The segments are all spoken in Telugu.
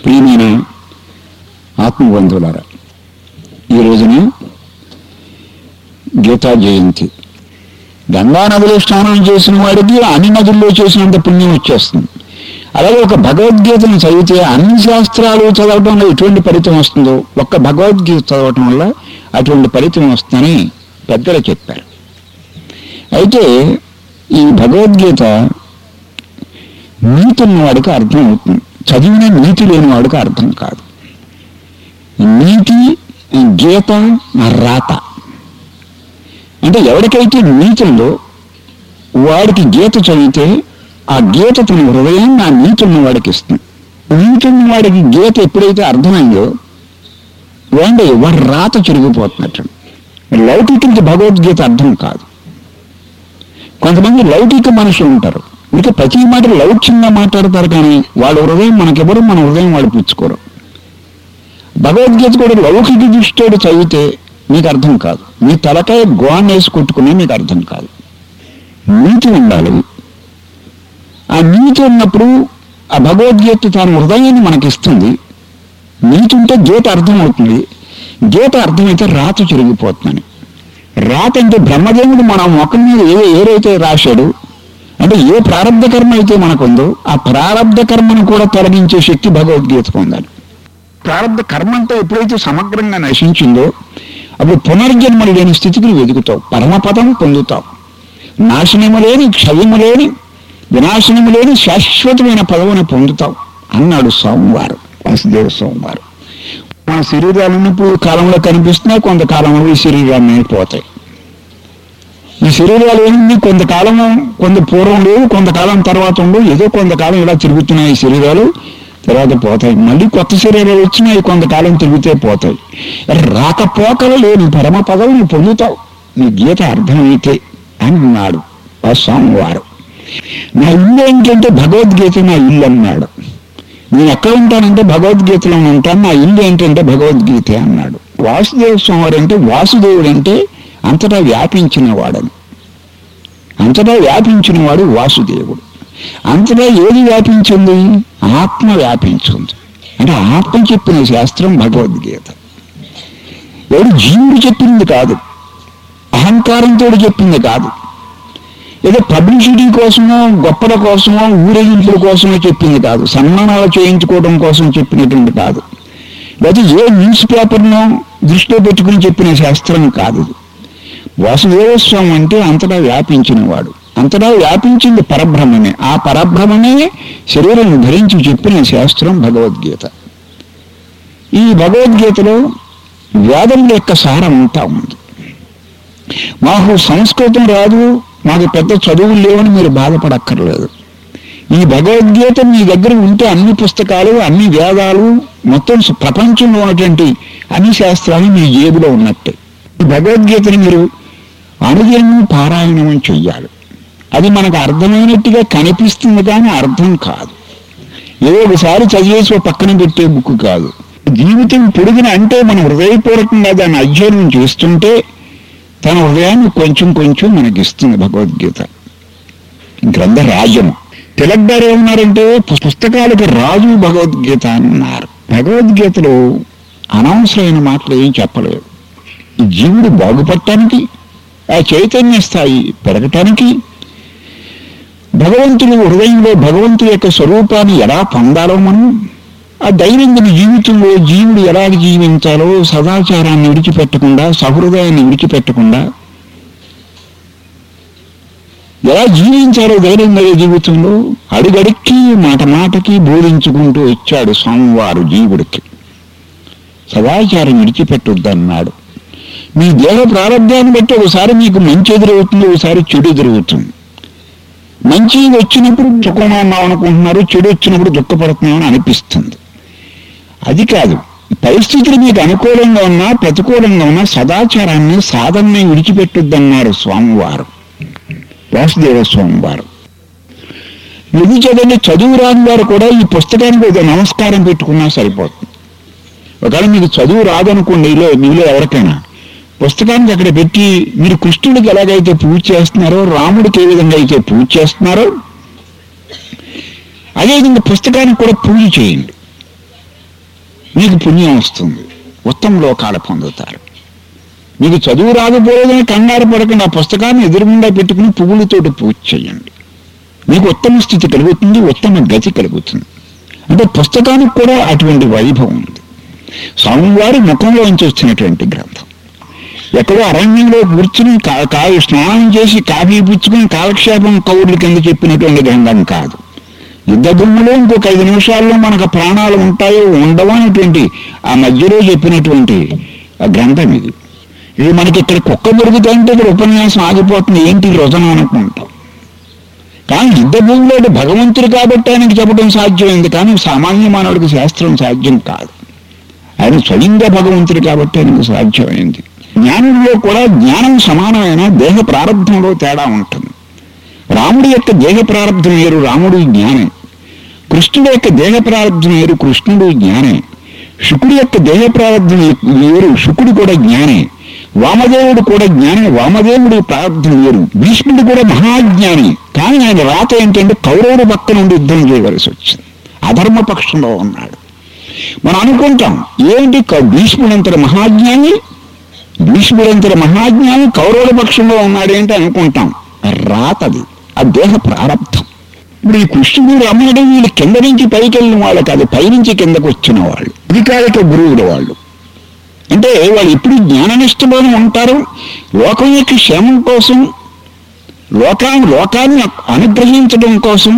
ప్రియమైన ఆత్మబంధువులారా ఈ రోజున గీతా జయంతి గంగా నదిలో స్నానం చేసిన వాడికి అన్ని నదుల్లో చేసినంత పుణ్యం వచ్చేస్తుంది అలాగే ఒక భగవద్గీతను చదివితే అన్ని శాస్త్రాలు చదవటం వల్ల ఎటువంటి ఫలితం వస్తుందో ఒక్క భగవద్గీత చదవటం వల్ల అటువంటి ఫలితం వస్తుందని పెద్దలు చెప్పారు అయితే ఈ భగవద్గీత నీతి ఉన్నవాడికి అర్థం అవుతుంది చదివిన నీతి లేని వాడికి అర్థం కాదు నీతి గీత రాత అంటే ఎవరికైతే నీతుల్లో వాడికి గీత చదివితే ఆ గీత తన హృదయాన్ని ఆ నీతి ఉన్నవాడికి ఇస్తుంది నీతి ఉన్నవాడికి గీత ఎప్పుడైతే అర్థమైందో వేండి వాడి రాత చిరిగిపోతున్నట్టు లౌకికునికి భగవద్గీత అర్థం కాదు కొంతమంది లౌకిక మనుషులు ఉంటారు ఇక ప్రతి మాట లౌక్యంగా మాట్లాడతారు కానీ వాళ్ళ హృదయం మనకెవరు మన హృదయం వాళ్ళు పుచ్చుకోరు భగవద్గీత కూడా లౌకిక దృష్టితో చదివితే మీకు అర్థం కాదు మీ తలకాయ గోన్ వేసి కొట్టుకునే మీకు అర్థం కాదు నీతి ఉండాలి ఆ నీతి ఉన్నప్పుడు ఆ భగవద్గీత తన హృదయాన్ని మనకిస్తుంది నీతి ఉంటే గీత అర్థమవుతుంది గీత అర్థమైతే రాత చిరిగిపోతుందని రాత అంటే బ్రహ్మదేవుడు మన ముఖం మీద ఏ ఏదైతే రాశాడు అంటే ఏ ప్రారంభ కర్మ అయితే మనకుందో ఆ ప్రారంభ కర్మను కూడా తొలగించే శక్తి భగవద్గీతకు ఉందని ప్రారంభ కర్మ అంతా ఎప్పుడైతే సమగ్రంగా నశించిందో అప్పుడు పునర్జన్మలు లేని స్థితికి నువ్వు ఎదుగుతావు పరమపదం పొందుతావు నాశనము లేని క్షయము లేని వినాశనము లేని శాశ్వతమైన పదవిని పొందుతావు అన్నాడు సోమవారం వాసుదేవ సోమవారం మన శరీరాలను ఇప్పుడు కాలంలో కనిపిస్తున్నాయి కొంతకాలంలో ఈ శరీరాన్ని పోతాయి ఈ శరీరాలు ఏంటి కొంతకాలం కొంత పూర్వం లేవు కొంతకాలం తర్వాత ఉండవు ఏదో కొంతకాలం ఇలా తిరుగుతున్నాయి ఈ శరీరాలు తర్వాత పోతాయి మళ్ళీ కొత్త శరీరాలు వచ్చినాయి కొంతకాలం తిరిగితే పోతాయి రాకపోకలు లేని పరమ పదవిని పొందుతావు నీ గీత అర్థమైతే అన్నాడు ఆ సోమవారం నా ఇల్లు ఏంటంటే భగవద్గీత నా ఇల్లు అన్నాడు నేను ఎక్కడ ఉంటానంటే భగవద్గీతలో ఉంటాను నా ఇల్లు ఏంటంటే భగవద్గీత అన్నాడు వాసుదేవ స్వామి అంటే వాసుదేవుడు అంటే అంతటా వ్యాపించిన వాడని అంతటా వ్యాపించిన వాడు వాసుదేవుడు అంతటా ఏది వ్యాపించింది ఆత్మ వ్యాపించింది అంటే ఆత్మ చెప్పిన శాస్త్రం భగవద్గీత ఎవడు జీవుడు చెప్పింది కాదు అహంకారంతో చెప్పింది కాదు ఏదో పబ్లిసిటీ కోసమో గొప్పల కోసమో ఊరేగింపుల కోసమో చెప్పింది కాదు సన్మానాలు చేయించుకోవడం కోసం చెప్పినటువంటి కాదు లేదా ఏ న్యూస్ పేపర్నో దృష్టిలో పెట్టుకుని చెప్పిన శాస్త్రం కాదు ఇది. వాసుదేవస్వామి అంటే అంతటా వ్యాపించిన వాడు అంతటా వ్యాపించింది పరబ్రహ్మమే ఆ పరబ్రహ్మమే శరీరం ధరించి చెప్పిన శాస్త్రం భగవద్గీత ఈ భగవద్గీతలో వేదం యొక్క సారం అంతా ఉంది మాకు సంస్కృతం రాదు మాకు పెద్ద చదువులు లేవని మీరు బాధపడక్కర్లేదు ఈ భగవద్గీత మీ దగ్గర ఉంటే అన్ని పుస్తకాలు అన్ని వేదాలు మొత్తం స- ప్రపంచంలో ఉన్నటువంటి అన్ని శాస్త్రాలు మీ జేబులో ఉన్నట్టే ఈ భగవద్గీతని మీరు అనుదినం పారాయణం చెయ్యాలి అది మనకు అర్థమైనట్టుగా కనిపిస్తుంది కానీ అర్థం కాదు ఏదో ఒకసారి చదివేసి ఓ పక్కన పెట్టే బుక్ కాదు జీవితం పొడిగిన అంటే మనం హృదయపూర్వకంగా దాన్ని అధ్యయనం చేస్తుంటే తన హృదయాన్ని కొంచెం కొంచెం మనకి ఇస్తుంది భగవద్గీత గ్రంథ రాజ్యం తిలక్ గారు ఏమన్నారంటే పు- పుస్తకాలకు రాజు భగవద్గీత అన్నారు భగవద్గీతలో అనవసరమైన మాటలు ఏం చెప్పలేదు ఈ జీవుడు బాగుపడటానికి ఆ చైతన్య స్థాయి పెరగటానికి భగవంతుడు హృదయంలో భగవంతుడి యొక్క స్వరూపాన్ని ఎలా పొందాలో మనం ఆ దైనందిన జీవితంలో జీవుడు ఎలా జీవించాలో సదాచారాన్ని విడిచిపెట్టకుండా సహృదయాన్ని విడిచిపెట్టకుండా ఎలా జీవించాలో దైనందిన జీవితంలో అడుగడికి మాట మాటకి బోధించుకుంటూ వచ్చాడు స్వామివారు జీవుడికి సదాచారం విడిచిపెట్టొద్దన్నాడు మీ దేహ ప్రారంభాన్ని బట్టి ఒకసారి మీకు మంచి ఎదురవుతుంది ఒకసారి చెడు ఎదురవుతుంది మంచి వచ్చినప్పుడు సుఖంగా ఉన్నాం అనుకుంటున్నారు చెడు వచ్చినప్పుడు దుఃఖపడుతున్నామని అనిపిస్తుంది అది కాదు పరిస్థితులు మీకు అనుకూలంగా ఉన్నా ప్రతికూలంగా ఉన్నా సదాచారాన్ని సాధనని విడిచిపెట్టొద్దన్నారు స్వామివారు వాసుదేవ స్వామివారు ఇది చదివి చదువు రాని వారు కూడా ఈ పుస్తకానికి ఒక నమస్కారం పెట్టుకున్నా సరిపోతుంది ఒకవేళ మీకు చదువు రాదనుకోండి మీలో మీలో ఎవరికైనా పుస్తకానికి అక్కడ పెట్టి మీరు కృష్ణుడికి ఎలాగైతే పూజ చేస్తున్నారో రాముడికి ఏ విధంగా అయితే పూజ చేస్తున్నారో అదేవిధంగా పుస్తకానికి కూడా పూజ చేయండి మీకు పుణ్యం వస్తుంది ఉత్తమ లోకాలు పొందుతారు మీకు చదువు రాకపోలేదని కంగారు పడకుండా ఆ పుస్తకాన్ని ఎదురుగుండా పెట్టుకుని పువ్వులతోటి పూజ చేయండి మీకు ఉత్తమ స్థితి కలుగుతుంది ఉత్తమ గతి కలుగుతుంది అంటే పుస్తకానికి కూడా అటువంటి వైభవం ఉంది స్వామివారి ముఖంలోంచి వచ్చినటువంటి గ్రంథం ఎక్కడో అరణ్యంలో కూర్చుని కా- కా స్నానం చేసి కాఫీ పుచ్చుకుని కాలక్షేపం కౌర్ల కింద చెప్పినటువంటి గ్రంథం కాదు యుద్ధ భూమిలో ఇంకొక ఐదు నిమిషాల్లో మనకు ప్రాణాలు ఉంటాయో ఉండవో అనేటువంటి ఆ మధ్యలో చెప్పినటువంటి ఆ గ్రంథం ఇది ఇది మనకి ఇక్కడ కుక్క దొరుకుతుంటే ఇక్కడ ఉపన్యాసం ఆగిపోతుంది ఏంటి రోజన అనుకుంటాం కానీ యుద్ధ భూమిలో ఇది భగవంతుడు కాబట్టి ఆయనకి చెప్పడం సాధ్యమైంది కానీ సామాన్య మానవుడికి శాస్త్రం సాధ్యం కాదు ఆయన స్వయంగా భగవంతుడు కాబట్టి ఆయనకు సాధ్యమైంది జ్ఞానంలో కూడా జ్ఞానం సమానమైన దేహ ప్రారంభంలో తేడా ఉంటుంది రాముడి యొక్క దేహ ప్రారంభం వేరు రాముడు జ్ఞానే కృష్ణుడి యొక్క దేహ ప్రారంభం వేరు కృష్ణుడు జ్ఞానే శుకుడి యొక్క దేహ ప్రారంభం వేరు శుకుడు కూడా జ్ఞానే వామదేవుడు కూడా జ్ఞాని వామదేవుడి ప్రారంభం వేరు భీష్ముడు కూడా మహాజ్ఞాని కానీ ఆయన రాత ఏంటంటే కౌరవుడు పక్క నుండి యుద్ధం చేయవలసి వచ్చింది అధర్మ పక్షంలో ఉన్నాడు మనం అనుకుంటాం ఏంటి క- భీష్ముడంతటి మహాజ్ఞాని భీష్ముడంతటి మహాజ్ఞాని కౌరవుల పక్షంలో ఉన్నాడేంటి అనుకుంటాం రాతది ఆ దేహ ప్రారంధం ఇప్పుడు ఈ కృష్ణుడు రమణుడు వీళ్ళు కింద నుంచి పైకి వెళ్ళిన వాళ్ళు కాదు పైనుంచి కిందకు వచ్చిన వాళ్ళు అధికారిక గురువులు వాళ్ళు అంటే వాళ్ళు ఎప్పుడు జ్ఞాననిష్టలోనే ఉంటారు లోకం యొక్క క్షేమం కోసం లోకాన్ని లోకాన్ని అనుగ్రహించడం కోసం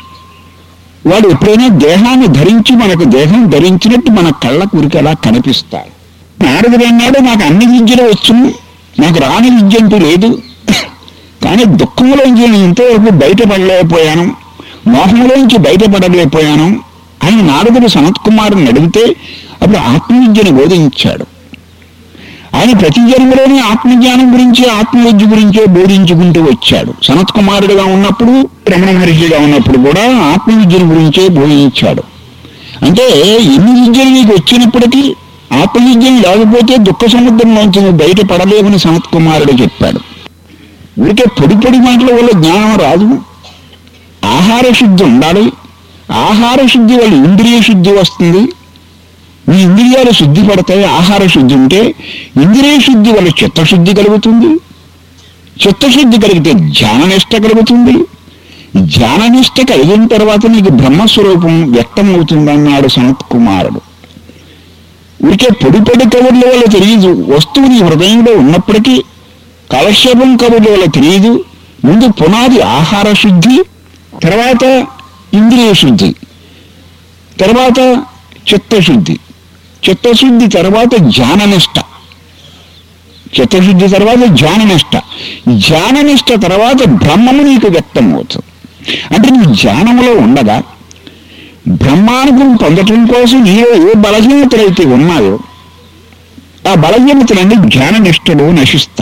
వాడు ఎప్పుడైనా దేహాన్ని ధరించి మనకు దేహం ధరించినట్టు మన కళ్ళకు ఉరికి అలా కనిపిస్తారు నారదుడు అన్నాడు నాకు అన్ని విద్యలు వచ్చును నాకు రాని విద్య అంటూ లేదు కానీ దుఃఖంలోంచి నేను ఇంతవరకు బయటపడలేకపోయాను మోహంలోంచి బయటపడలేకపోయాను అని నారదుడు సనత్ కుమారుని అడిగితే అప్పుడు ఆత్మవిద్యను బోధించాడు ఆయన ప్రతి జన్మలోనే ఆత్మజ్ఞానం గురించి ఆత్మవిద్య గురించే బోధించుకుంటూ వచ్చాడు సనత్ కుమారుడుగా ఉన్నప్పుడు రమణ మహర్షిగా ఉన్నప్పుడు కూడా ఆత్మవిద్యను గురించే బోధించాడు అంటే ఎన్ని విద్యలు నీకు వచ్చినప్పటికీ ఆత్మవిద్యం లేకపోతే దుఃఖ సముద్రంలోంచి నువ్వు బయటపడలేవని సనత్ కుమారుడు చెప్పాడు ఊరికే పొడి పొడి మాటల వల్ల జ్ఞానం రాదు ఆహార శుద్ధి ఉండాలి ఆహార శుద్ధి వల్ల ఇంద్రియ శుద్ధి వస్తుంది మీ ఇంద్రియాలు శుద్ధి పడతాయి ఆహార శుద్ధి ఉంటే ఇంద్రియ శుద్ధి వల్ల చిత్తశుద్ధి కలుగుతుంది చిత్తశుద్ధి కలిగితే ధ్యాననిష్ట కలుగుతుంది ధ్యాననిష్ట కలిగిన తర్వాత నీకు బ్రహ్మస్వరూపం వ్యక్తం అవుతుందన్నాడు సనత్ కుమారుడు ఊరికే పొడి పొడి కబుర్ల వల్ల తెలియదు వస్తువు నీ హృదయంలో ఉన్నప్పటికీ కాలక్షేపం కబుర్ల వల్ల తెలియదు ముందు పునాది ఆహార శుద్ధి తర్వాత ఇంద్రియ శుద్ధి తర్వాత చిత్తశుద్ధి చిత్తశుద్ధి తర్వాత జ్ఞాననిష్ట చిత్తశుద్ధి తర్వాత జ్ఞాననిష్ట జ్ఞాననిష్ట తర్వాత బ్రహ్మము నీకు వ్యక్తం అవుతుంది అంటే నువ్వు జ్ఞానములో ఉండగా బ్రహ్మానుభవం పొందటం కోసం నీలో ఏ బలహీనతలైతే ఉన్నాయో ఆ బలహీనతలన్నీ జ్ఞాననిష్టలో నశిస్తా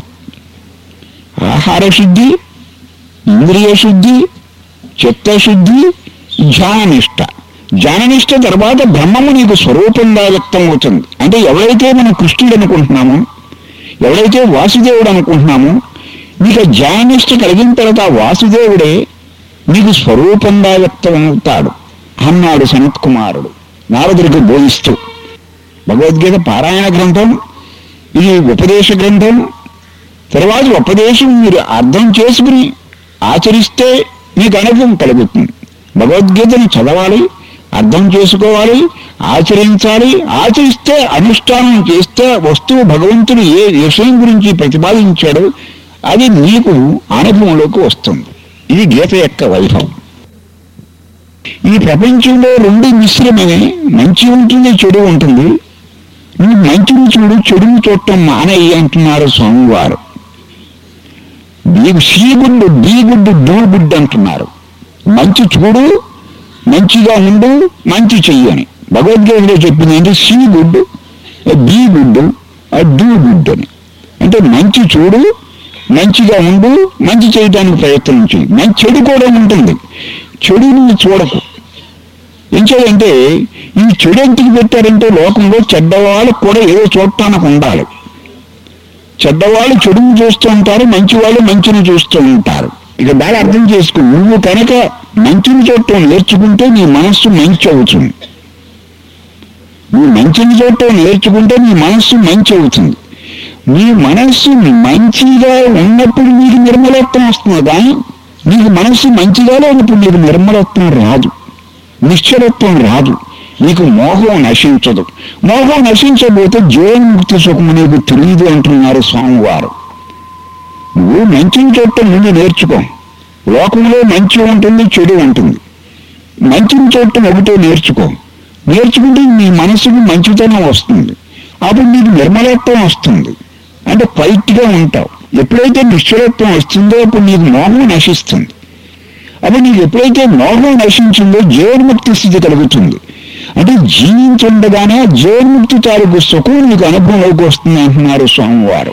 ఆహార శుద్ధి ఇంద్రియ శుద్ధి చిత్తశుద్ధి జ్ఞాననిష్ట జ్ఞాననిష్ట తర్వాత బ్రహ్మము నీకు స్వరూపంగా వ్యక్తం అవుతుంది అంటే ఎవరైతే మనం కృష్ణుడు అనుకుంటున్నామో ఎవరైతే వాసుదేవుడు అనుకుంటున్నామో నీకు ఆ జ్ఞాననిష్ట కలిగిన తర్వాత ఆ వాసుదేవుడే నీకు స్వరూపంగా వ్యక్తం అవుతాడు అన్నాడు సనత్ కుమారుడు నారదుడికి బోధిస్తూ భగవద్గీత పారాయణ గ్రంథం ఇది ఉపదేశ గ్రంథం తర్వాత ఉపదేశం మీరు అర్థం చేసుకుని ఆచరిస్తే మీకు అనుభవం కలుగుతుంది భగవద్గీతను చదవాలి అర్థం చేసుకోవాలి ఆచరించాలి ఆచరిస్తే అనుష్ఠానం చేస్తే వస్తువు భగవంతుడు ఏ విషయం గురించి ప్రతిపాదించాడో అది నీకు అనుభవంలోకి వస్తుంది ఇది గీత యొక్క వైభవం ఈ ప్రపంచంలో రెండు మిశ్రమే మంచి ఉంటుంది చెడు ఉంటుంది నువ్వు మంచిని చూడు చెడుని చూడటం మానేయి అంటున్నారు స్వామివారు నీకు see good be good do good అంటున్నారు మంచి చూడు మంచిగా ఉండు మంచి చెయ్యి అని భగవద్గీతలో చెప్పింది ఏంటి see good be good do good అని అంటే మంచి చూడు మంచిగా ఉండు మంచి చేయడానికి ప్రయత్నం చేయి మంచి చెడు కూడా ఉంటుంది చెడుని చూడకు ఎంచేదంటే ఈ చెడు ఎందుకు పెట్టారంటే లోకంలో చెడ్డవాళ్ళకు కూడా ఏదో చూడటానికి ఉండాలి చెడ్డవాళ్ళు చెడుని చూస్తూ ఉంటారు మంచివాళ్ళు మంచిని చూస్తూ ఉంటారు ఇక బాగా అర్థం చేసుకో నువ్వు కనుక మంచిని చూడటం నేర్చుకుంటే నీ మనస్సు మంచి అవుతుంది నువ్వు మంచిని చూడటం నేర్చుకుంటే నీ మనస్సు మంచి అవుతుంది నీ మనస్సు మంచిగా ఉన్నప్పుడు నీకు నిర్మలత్వం వస్తుంది కానీ నీకు మనస్సు మంచిగా లేనప్పుడు నీకు నిర్మలత్వం రాదు నిశ్చలత్వం రాదు నీకు మోహం నశించదు మోహం నశించబోతే జీవన్ముక్తి సుఖము నీకు తెలియదు అంటున్నారు స్వామివారు నువ్వు మంచిని చూడటం ముందు నేర్చుకో లోకంలో మంచి ఉంటుంది చెడు ఉంటుంది మంచిని చూడటం ఒకటే నేర్చుకో నేర్చుకుంటే నీ మనసుకు మంచితనం వస్తుంది అప్పుడు నీకు నిర్మలత్వం వస్తుంది అంటే పైట్గా ఉంటావు ఎప్పుడైతే నిశ్చలత్వం వస్తుందో అప్పుడు నీకు మోహం నశిస్తుంది అప్పుడు నీకు ఎప్పుడైతే మోహం నశించిందో జీవన్ముక్తి స్థితి కలుగుతుంది అంటే జీవించుండగానే జీవన్ముక్తి తాలూకు సుఖం నీకు అనుభవంలోకి వస్తుంది అంటున్నారు స్వామివారు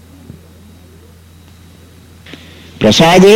ప్రసాదే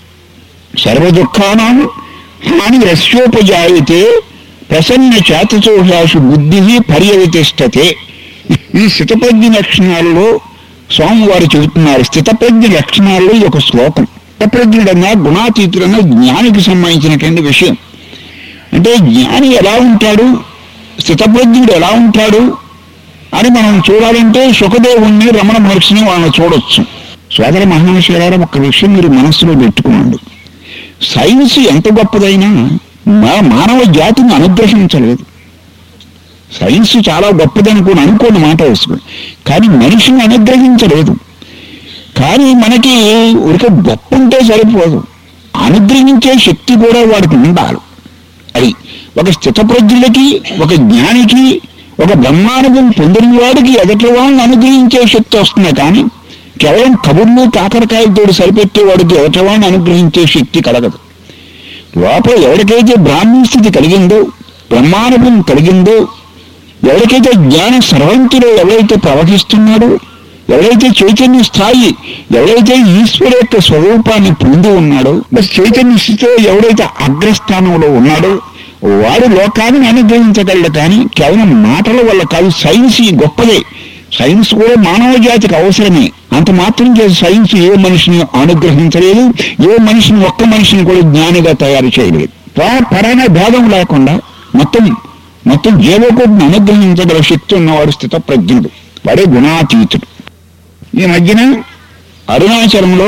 సర్వదుఃఖానం హాని రస్యోపజాయితే ప్రసన్న చేతచోషాసు బుద్ధి పర్యవతిష్టతే ఈ స్థితప్రజ్ఞ లక్షణాల్లో స్వామివారు చెబుతున్నారు స్థితప్రజ్ఞ లక్షణాల్లో ఇది ఒక శ్లోకం స్థితప్రజ్ఞుడన్నా గుణాతీతుడన్నా జ్ఞానికి సంబంధించినటువంటి విషయం అంటే జ్ఞాని ఎలా ఉంటాడు స్థితప్రజ్ఞుడు ఎలా ఉంటాడు అని మనం చూడాలంటే సుఖదేవుణ్ణి రమణ మహర్షిని వాళ్ళని చూడొచ్చు సోదర మహాశివారు ఒక విషయం మీరు మనస్సులో పెట్టుకోండి సైన్స్ ఎంత గొప్పదైనా మా మానవ జాతిని అనుగ్రహించలేదు సైన్స్ చాలా గొప్పదనుకుని అనుకోని మాట వేసుకుని కానీ మనిషిని అనుగ్రహించలేదు కానీ మనకి ఒక గొప్ప ఉంటే సరిపోదు అనుగ్రహించే శక్తి కూడా వాడికి ఉండాలి అది ఒక స్థితప్రజ్ఞులకి ఒక జ్ఞానికి ఒక బ్రహ్మానుభవం పొందిన వాడికి ఎదటి వాళ్ళని అనుగ్రహించే శక్తి వస్తుంది కానీ కేవలం కబుర్లు కాకరకాయలతో సరిపెట్టే వాడికి ఎదటి వాళ్ళని అనుగ్రహించే శక్తి కలగదు లోపల ఎవరికైతే బ్రాహ్మణ స్థితి కలిగిందో బ్రహ్మానుభవం కలిగిందో ఎవరికైతే జ్ఞాన సర్వంతిలో ఎవరైతే ప్రవహిస్తున్నాడో ఎవరైతే చైతన్య స్థాయి ఎవరైతే ఈశ్వరు యొక్క స్వరూపాన్ని పొంది ఉన్నాడో బస్ చైతన్య స్థితిలో ఎవరైతే అగ్రస్థానంలో ఉన్నాడో వాడు లోకాన్ని అనుగ్రహించగలడు కానీ కేవలం మాటల వల్ల కాదు సైన్స్ ఈ గొప్పదే సైన్స్ కూడా మానవ జాతికి అవసరమే అంత మాత్రం చేసి సైన్స్ ఏ మనిషిని అనుగ్రహించలేదు ఏ మనిషిని ఒక్క మనిషిని కూడా జ్ఞానిగా తయారు చేయలేదు పర- పరాణ భేదం లేకుండా మొత్తం మొత్తం జీవకోటిని అనుగ్రహించగల శక్తి ఉన్నవాడు స్థిత ప్రజ్ఞుడు వాడే గుణాతీతుడు ఈ మధ్యన అరుణాచలంలో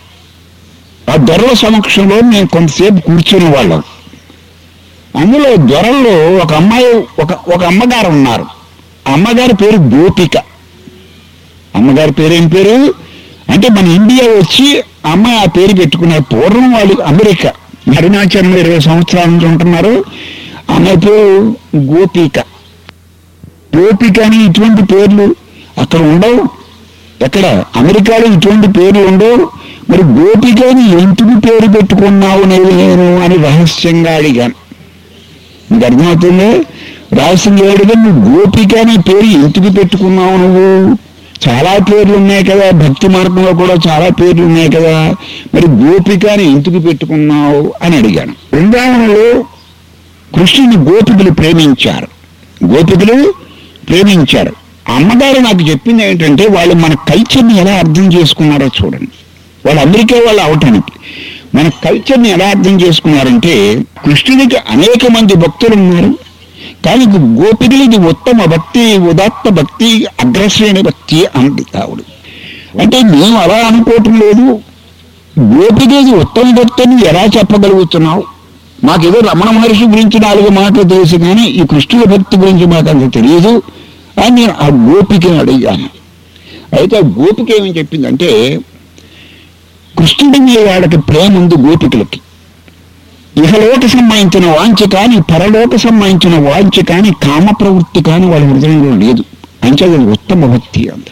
ఆ దొరల సమక్షంలో మేము కొంతసేపు కూర్చునే వాళ్ళం అందులో దొరల్లో ఒక అమ్మాయి ఒక ఒక అమ్మగారు ఉన్నారు ఆ అమ్మగారి పేరు గోపిక అమ్మగారి పేరు ఏం పేరు అంటే మన ఇండియా వచ్చి ఆ అమ్మాయి ఆ పేరు పెట్టుకున్నారు పూర్వం వాళ్ళు అమెరికా అరుణాచలంలో ఇరవై సంవత్సరాల నుంచి ఉంటున్నారు అమ్మాయి పేరు గోపిక గోపిక అని ఇటువంటి పేర్లు అక్కడ ఉండవు ఎక్కడ అమెరికాలో ఇటువంటి పేర్లు ఉండవు మరి గోపికని ఎందుకు పేరు పెట్టుకున్నావు నేను అని రహస్యంగా అడిగాను నీకు అర్థమవుతుంది రహస్యంగా అడిగా నువ్వు గోపిక అనే పేరు ఎందుకు పెట్టుకున్నావు నువ్వు చాలా పేర్లు ఉన్నాయి కదా భక్తి మార్గంలో కూడా చాలా పేర్లు ఉన్నాయి కదా మరి గోపిక అని ఎందుకు పెట్టుకున్నావు అని అడిగాను బృందావనంలో కృష్ణుని గోపికలు ప్రేమించారు గోపికలు ప్రేమించారు అమ్మగారు నాకు చెప్పింది ఏంటంటే వాళ్ళు మన కల్చర్ని ఎలా అర్థం చేసుకున్నారో చూడండి వాళ్ళు అమెరికా వాళ్ళు అవటానికి మన కల్చర్ని ఎలా అర్థం చేసుకున్నారంటే కృష్ణునికి అనేక మంది భక్తులు ఉన్నారు కానీ గోపికలకి ఉత్తమ భక్తి ఉదాత్త భక్తి అగ్రశ్రేణి భక్తి అంది ఆవిడ అంటే మేము అలా అనుకోవటం లేదు గోపికకి ఉత్తమ భక్తిని ఎలా చెప్పగలుగుతున్నావు మాకేదో రమణ మహర్షి గురించి నాలుగు మాటలు తెలుసు కానీ ఈ కృష్ణుల భక్తి గురించి మాకు అంత తెలియదు అని నేను ఆ గోపికని అడిగాను అయితే ఆ గోపిక ఏమని చెప్పిందంటే కృష్ణుడి మీద వాళ్ళకి ప్రేమ ఉంది గోపికలకి ఇహలోక సంబంధించిన వాంఛ కానీ పరలోక సంబంధించిన వాంఛ కానీ కామ ప్రవృత్తి కానీ వాళ్ళ హృదయంలో లేదు అంటే అది ఉత్తమ భక్తి అంత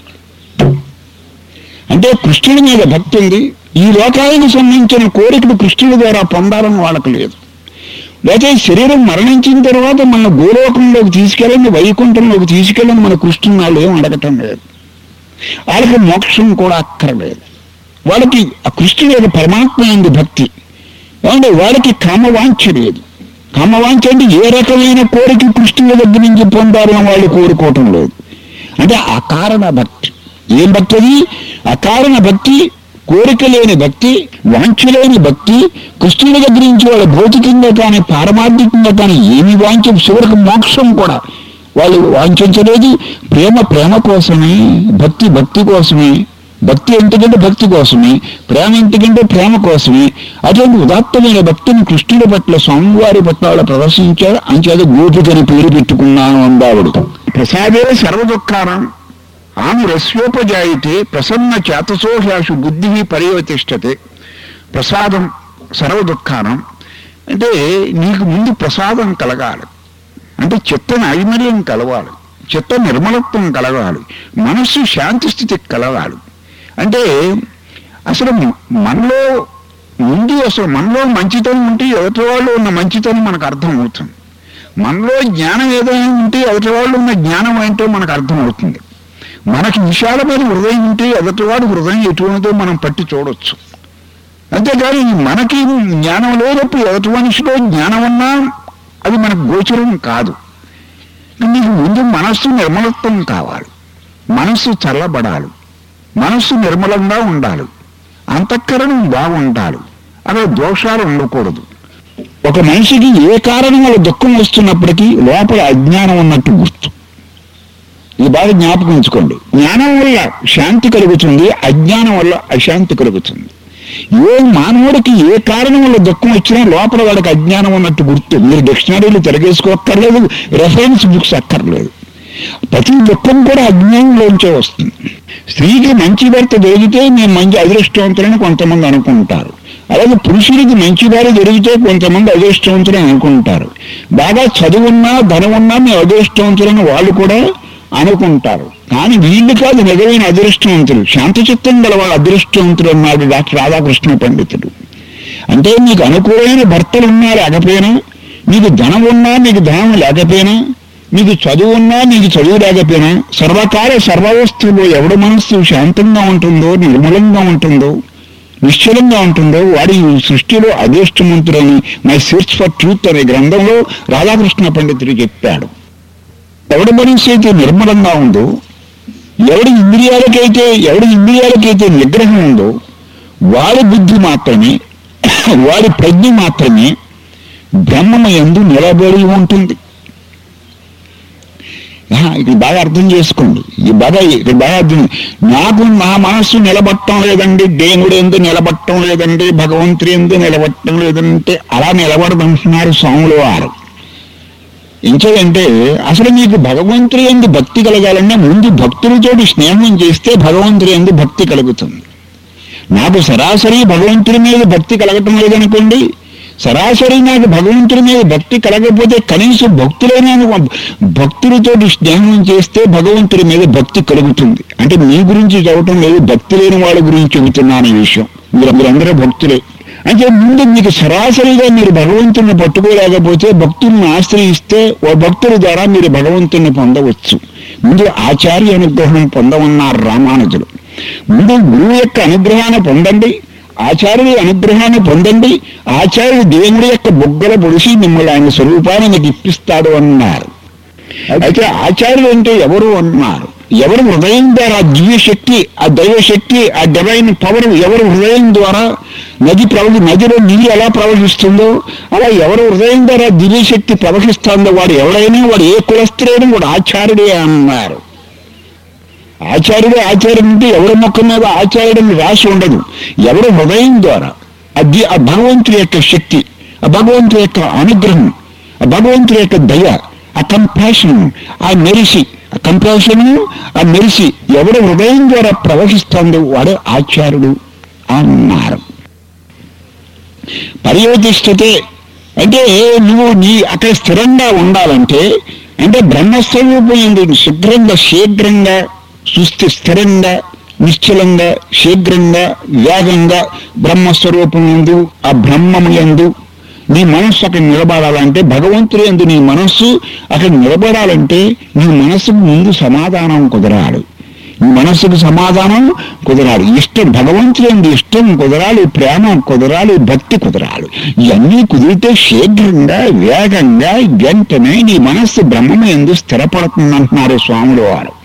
అంటే కృష్ణుడి మీద భక్తి ఉంది ఈ లోకానికి సంబంధించిన కోరికలు కృష్ణుడి ద్వారా పొందాలని వాళ్ళకి లేదు లేకపోతే ఈ శరీరం మరణించిన తర్వాత మన గోలోకంలోకి తీసుకెళ్ళండి వైకుంఠంలోకి తీసుకెళ్ళండి మన కృష్ణుని వాళ్ళు ఏం అడగటం లేదు వాళ్ళకి మోక్షం కూడా అక్కర్లేదు వాళ్ళకి ఆ కృష్ణుడి యొక్క పరమాత్మ ఎందు భక్తి ఏమంటే వాళ్ళకి కామవాంఛ లేదు కామవాంఛ అంటే ఏ రకమైన కోరిక కృష్ణుడి దగ్గర నుంచి పొందాలని వాళ్ళు కోరుకోవటం లేదు అంటే అకారణ భక్తి ఏం భక్తి అది అకారణ భక్తి కోరిక లేని భక్తి వాంఛ లేని భక్తి కృష్ణుడి దగ్గర నుంచి వాళ్ళ భౌతికంగా కానీ పారమార్థికంగా కానీ ఏమి వాంఛ చివరికి మోక్షం కూడా వాళ్ళు వాంఛించలేదు ప్రేమ ప్రేమ కోసమే భక్తి భక్తి కోసమే భక్తి ఎందుకంటే భక్తి కోసమే ప్రేమ ఎందుకంటే ప్రేమ కోసమే అటువంటి ఉదాత్తమైన భక్తిని కృష్ణుడి పట్ల స్వామివారి పట్ల వాళ్ళు ప్రదర్శించారు అంచేత గోపికని పేరు పెట్టుకున్నాను అందావుడు ప్రసాదే సర్వదుఃఖానం ఆమె రస్యోపజాయితే ప్రసన్న చేతసోషాసు బుద్ధి పర్యవతిష్టతే ప్రసాదం సర్వదుఃఖానం అంటే నీకు ముందు ప్రసాదం కలగాలి అంటే చిత్త నైర్మల్యం కలవాలి చిత్త నిర్మలత్వం కలగాలి మనస్సు శాంతి స్థితికి కలగాలి అంటే అసలు మనలో ముందు అసలు మనలో మంచితనం ఉంటే ఎదుటి వాళ్ళు ఉన్న మంచితనం మనకు అర్థం అవుతుంది మనలో జ్ఞానం ఏదైనా ఉంటే ఎదుటి వాళ్ళు ఉన్న జ్ఞానం ఏంటో మనకు అర్థం అవుతుంది మనకి విశాలమైన హృదయం ఉంటే ఎదుటివాడు హృదయం ఎటువంటిదో మనం పట్టి చూడొచ్చు అంతేకాని మనకి జ్ఞానం లేనప్పుడు ఎదుటి మనిషిలో జ్ఞానం ఉన్నా అది మనకు గోచరం కాదు నీకు ముందు మనస్సు నిర్మలత్వం కావాలి మనస్సు చల్లబడాలి మనస్సు నిర్మలంగా ఉండాలి అంతఃకరణం బాగుండాలి అక్కడ దోషాలు ఉండకూడదు ఒక మనిషికి ఏ కారణం వల్ల దుఃఖం వస్తున్నప్పటికీ లోపల అజ్ఞానం ఉన్నట్టు గుర్తు ఇది బాగా జ్ఞాపకం ఉంచుకోండి జ్ఞానం వల్ల శాంతి కలుగుతుంది అజ్ఞానం వల్ల అశాంతి కలుగుతుంది ఏ మానవుడికి ఏ కారణం వల్ల దుఃఖం వచ్చినా లోపల వాడికి అజ్ఞానం ఉన్నట్టు గుర్తు మీరు డిక్షనరీలు తిరగేసుకోక్కర్లేదు రెఫరెన్స్ బుక్స్ అక్కర్లేదు ప్రతి దుఃఖం కూడా అజ్ఞానంలోంచే వస్తుంది స్త్రీకి మంచి భర్త దొరికితే మేము మంచి అదృష్టవంతులని కొంతమంది అనుకుంటారు అలాగే పురుషుడికి మంచి భార్య దొరికితే కొంతమంది అదృష్టవంతులని అనుకుంటారు బాగా చదువున్నా ధనమున్నా మేము అదృష్టవంతులని వాళ్ళు కూడా అనుకుంటారు కానీ వీళ్ళు కాదు నిజమైన అదృష్టవంతులు శాంతచిత్తం గల వాళ్ళు అదృష్టవంతులు అన్నాడు డాక్టర్ రాధాకృష్ణ పండితుడు అంటే నీకు అనుకూలమైన భర్తలు ఉన్నా లేకపోయినా నీకు ధనం ఉన్నా నీకు ధనం లేకపోయినా నీకు చదువు ఉన్నా నీకు చదువు లేకపోయినా సర్వకాల సర్వవస్తువులో ఎవడి మనస్సు శాంతంగా ఉంటుందో నిర్మలంగా ఉంటుందో నిశ్చలంగా ఉంటుందో వాడి ఈ సృష్టిలో అదృష్టవంతుడని మై సెర్చ్ ఫర్ ట్రూత్ అనే గ్రంథంలో రాధాకృష్ణ పండితుడు చెప్పాడు ఎవడి మనస్సు అయితే నిర్మలంగా ఉందో ఎవడి ఇంద్రియాలకైతే ఎవడి ఇంద్రియాలకైతే నిగ్రహం ఉందో వాడి బుద్ధి మాత్రమే వాడి ప్రజ్ఞ మాత్రమే బ్రహ్మము ఎందు నిలబడి ఉంటుంది ఆహా, ఇది బాగా అర్థం చేసుకోండి ఇది బాగా ఇది బాగా అర్థం నాకు నా మనస్సు నిలబట్టం లేదండి దేవుడు ఎందు నిలబట్టం లేదండి భగవంతుడు ఎందు నిలబట్టం లేదంటే అలా నిలబడదంటున్నారు స్వాములు వారు ఇంకేదంటే అసలు మీకు భగవంతుడి ఎందు భక్తి కలగాలంటే ముందు భక్తులతోటి స్నేహం చేస్తే భగవంతుడి ఎందు భక్తి కలుగుతుంది నాకు సరాసరి భగవంతుడి మీద భక్తి కలగటం లేదనుకోండి సరాసరి నాకు భగవంతుడి మీద భక్తి కలగకపోతే కనీసం భక్తులైన భక్తులతోటి స్నేహం చేస్తే భగవంతుడి మీద భక్తి కలుగుతుంది అంటే మీ గురించి చదవటం లేదు భక్తి లేని వాళ్ళ గురించి చెబుతున్నాను ఈ విషయం మీరు మీరందరూ భక్తులే అంటే ముందు మీకు సరాసరిగా మీరు భగవంతుని పట్టుకోలేకపోతే భక్తుల్ని ఆశ్రయిస్తే ఓ భక్తుల ద్వారా మీరు భగవంతుని పొందవచ్చు ముందు ఆచార్య అనుగ్రహం పొందమన్నారు రామానుజులు ముందు గురువు యొక్క అనుగ్రహాన్ని పొందండి ఆచార్యుడి అనుగ్రహాన్ని పొందండి ఆచార్యుడు దేవుడి యొక్క బొగ్గల పొడిసి మిమ్మల్ని ఆయన స్వరూపాన్ని మీకు ఇప్పిస్తాడు అన్నారు అయితే ఆచార్యులు అంటే ఎవరు అన్నారు ఎవరు హృదయం ద్వారా ఆ దివ్య శక్తి ఆ దైవ శక్తి ఆ డివైన్ పవర్ ఎవరు హృదయం ద్వారా నది ప్రవహి నదిలో నీరు ఎలా ప్రవహిస్తుందో అలా ఎవరు హృదయం ద్వారా దివ్య శక్తి ప్రవహిస్తుందో వాడు ఎవడైనా వాడు ఏ కులస్తుడైనా వాడు ఆచార్యుడే అన్నారు ఆచార్యుడు ఆచార్యుడు అంటే ఎవరి ముఖం మీద ఆచార్యుడిని రాసి ఉండదు ఎవరు హృదయం ద్వారా అది ఆ భగవంతుడి యొక్క శక్తి ఆ భగవంతుడి యొక్క అనుగ్రహం ఆ భగవంతుడి యొక్క దయ ఆ కంపాషన్ ఆ మెరిసి ఆ కంపాషన్ ఆ మెరిసి ఎవడు హృదయం ద్వారా ప్రవహిస్తుందో వాడే ఆచార్యుడు అన్నారు పర్యవతిష్టతే అంటే నువ్వు నీ అక్కడ స్థిరంగా ఉండాలంటే అంటే బ్రహ్మస్వరూపం ఎందు శుభ్రంగా శీఘ్రంగా సుస్థి స్థిరంగా నిశ్చలంగా శీఘ్రంగా వేగంగా బ్రహ్మస్వరూపం ఎందు ఆ బ్రహ్మము ఎందు నీ మనస్సు అక్కడ నిలబడాలంటే భగవంతుడు ఎందు నీ మనస్సు అక్కడ నిలబడాలంటే నీ మనస్సుకు ముందు సమాధానం కుదరాలి నీ మనస్సుకు సమాధానం కుదరాలి ఇష్టం భగవంతుడు ఎందు ఇష్టం కుదరాలి ప్రేమ కుదరాలి భక్తి కుదరాలి ఇవన్నీ కుదిరితే శీఘ్రంగా వేగంగా వెంటనే నీ మనస్సు బ్రహ్మము ఎందు స్థిరపడుతుందంటున్నారు స్వాములు వారు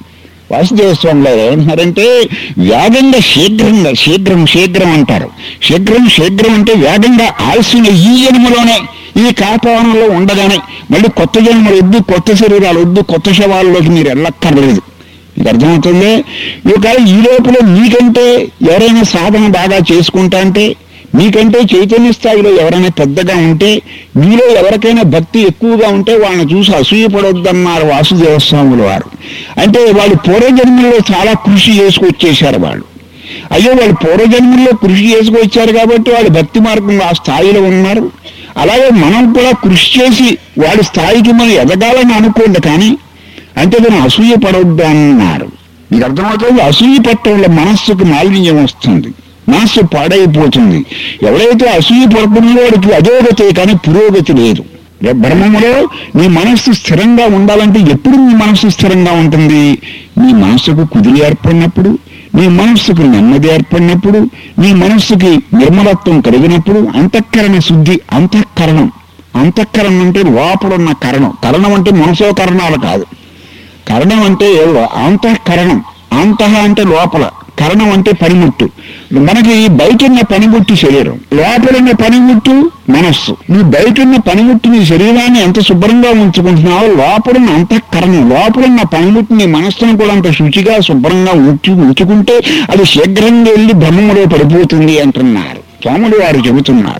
వాసుదేవ స్వామి గారు ఏమంటున్నారంటే వేగంగా శీఘ్రంగా శీఘ్రం శీఘ్రం అంటారు శీఘ్రం శీఘ్రం అంటే వేగంగా ఆలస్యంగా ఈ జన్మలోనే ఈ కాపావనంలో ఉండగానే మళ్ళీ కొత్త జన్మలు వద్దు కొత్త శరీరాలు వద్దు కొత్త శవాల్లోకి మీరు వెళ్ళక్కర్లేదు మీకు అర్థమవుతుంది ఈ కాలం ఈ లోపల మీకంటే ఎవరైనా సాధన బాగా చేసుకుంటా అంటే మీకంటే చైతన్య స్థాయిలో ఎవరైనా పెద్దగా ఉంటే మీలో ఎవరికైనా భక్తి ఎక్కువగా ఉంటే వాళ్ళని చూసి అసూయపడొద్దన్నారు వాసుదేవ స్వాముల వారు అంటే వాళ్ళు పూర్వజన్మల్లో చాలా కృషి చేసుకొచ్చేశారు వాళ్ళు అయ్యో వాళ్ళు పూర్వజన్మల్లో కృషి చేసుకొచ్చారు కాబట్టి వాళ్ళు భక్తి మార్గంలో ఆ స్థాయిలో ఉన్నారు అలాగే మనం కూడా కృషి చేసి వాళ్ళ స్థాయికి మనం ఎదగాలని అనుకోండి కానీ అంటే దాన్ని అసూయ పడవద్దు అన్నారు మీకు అర్థమవుతుంది అసూయ పట్టడం వల్ల మనస్సుకు మాలిన్యం వస్తుంది మనస్సు పాడైపోతుంది ఎవరైతే అసూయ పడుతున్నాడో వాడికి అధోగతి కానీ పురోగతి లేదు బ్రహ్మములో నీ మనస్సు స్థిరంగా ఉండాలంటే ఎప్పుడు నీ మనస్సు స్థిరంగా ఉంటుంది నీ మనస్సుకు కుదిరి ఏర్పడినప్పుడు నీ మనస్సుకు నెమ్మది ఏర్పడినప్పుడు నీ మనస్సుకి నిర్మలత్వం కలిగినప్పుడు అంతఃకరణ శుద్ధి అంతఃకరణం అంతఃకరణం అంటే లోపలున్న కరణం కరణం అంటే మనసో కరణాలు కాదు కరణం అంటే ఏదో అంతఃకరణం అంతః అంటే లోపల కరణం అంటే పనిముట్టు మనకి బయట ఉన్న పనిముట్టు శరీరం లోపలున్న పనిముట్టు మనస్సు నీ బయట ఉన్న పనిముట్టు నీ శరీరాన్ని ఎంత శుభ్రంగా ఉంచుకుంటున్నావో లోపలున్న అంతఃకరణం లోపలున్న పనిముట్టు నీ మనస్సును కూడా అంత శుచిగా శుభ్రంగా ఉంచు ఉంచుకుంటే అది శీఘ్రంగా వెళ్ళి బ్రహ్మములో పడిపోతుంది అంటున్నారు స్వాములు వారు చెబుతున్నారు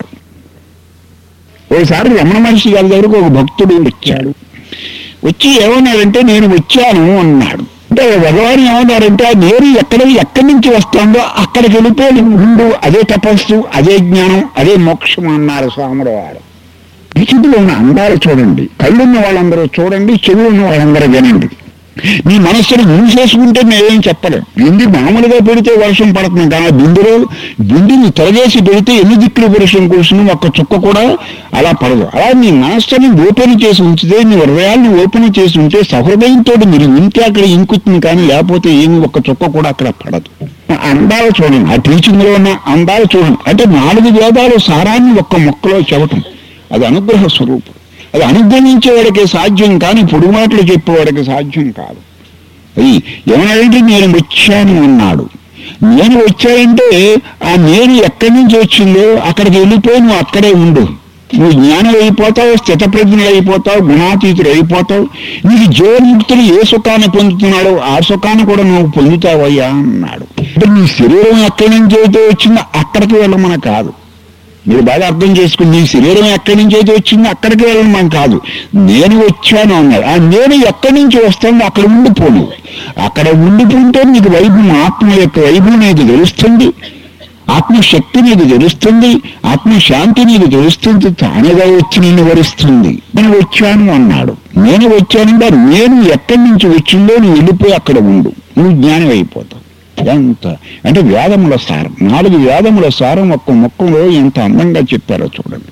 ఓసారి రమణ మహర్షి గారి దగ్గరకు ఒక భక్తుడు వచ్చాడు వచ్చి ఏమన్నాడంటే నేను వచ్చాను అన్నాడు అంటే భగవాన్ ఏమన్నారంటే ఆ నేను ఎక్కడ ఎక్కడి నుంచి వస్తుందో అక్కడికి వెళ్ళిపోయి ఉండు అదే తపస్సు అదే జ్ఞానం అదే మోక్షం అన్నారు స్వాముల వారు విచితులు ఉన్న అందాలు చూడండి కళ్ళున్న వాళ్ళందరూ చూడండి చెవులు ఉన్న వాళ్ళందరూ వినండి నీ మనస్సును మూసేసుకుంటే నేనేం చెప్పలేం బింది మామూలుగా పెడితే వర్షం పడుతుంది కానీ ఆ బిందులో బిందుని తొలగేసి పెడితే ఎన్ని దిక్కులు వర్షం కురుస్తుంది ఒక్క చుక్క కూడా అలా పడదు అలా నీ మనస్సుని ఓపెన్ చేసి ఉంచితే నీ హృదయాన్ని ఓపెన్ చేసి ఉంటే సహృదయంతో మీరు వింటే అక్కడ ఇంకుతుంది కానీ లేకపోతే ఏమి ఒక్క చుక్క కూడా అక్కడ పడదు అందాలు చూడండి ఆ టీచింగ్ లో ఉన్న అందాలు చూడండి అంటే నాలుగు వేదాలు సారాన్ని ఒక్క మొక్కలో చెవటం అది అనుగ్రహ స్వరూపం అది అనుగ్రహించేవాడికి సాధ్యం కానీ పొడుగు మాటలు చెప్పేవాడికి సాధ్యం కాదు అది ఏమన్నాడంటే నేను వచ్చాను అన్నాడు నేను వచ్చానంటే ఆ నేను ఎక్కడి నుంచి వచ్చిందో అక్కడికి వెళ్ళిపోయి నువ్వు అక్కడే ఉండు నువ్వు జ్ఞానం అయిపోతావు స్థితప్రజ్ఞ అయిపోతావు గుణాతీతుడు అయిపోతావు నీకు జీవన్ముక్తులు ఏ సుఖాన్ని పొందుతున్నాడో ఆ సుఖాన్ని కూడా నువ్వు పొందుతావయ్యా అన్నాడు అంటే నీ శరీరం ఎక్కడి నుంచి అయితే వచ్చిందో అక్కడికి వెళ్ళమని కాదు మీరు బాగా అర్థం చేసుకుని నీ శరీరం ఎక్కడి నుంచి అయితే వచ్చిందో అక్కడికి వెళ్ళడం మనం కాదు నేను వచ్చాను అన్నాడు ఆ నేను ఎక్కడి నుంచి వస్తానో అక్కడ ఉండిపోను అక్కడ ఉండిపోతే నీకు వైభవం ఆత్మ యొక్క వైభవం నీకు తెలుస్తుంది ఆత్మశక్తి నీకు తెలుస్తుంది ఆత్మశాంతి నీకు తెలుస్తుంది తానుగా వచ్చి నిన్ను వరిస్తుంది నేను వచ్చాను అన్నాడు నేను వచ్చానంటే నేను ఎక్కడి నుంచి వచ్చిందో నువ్వు వెళ్ళిపోయి అక్కడ ఉండు నువ్వు జ్ఞానం అయిపోతావు ఎంత అంటే వేదముల సారం నాలుగు వేదముల సారం ఒక్క మొక్కలో ఎంత అందంగా చెప్పారో చూడండి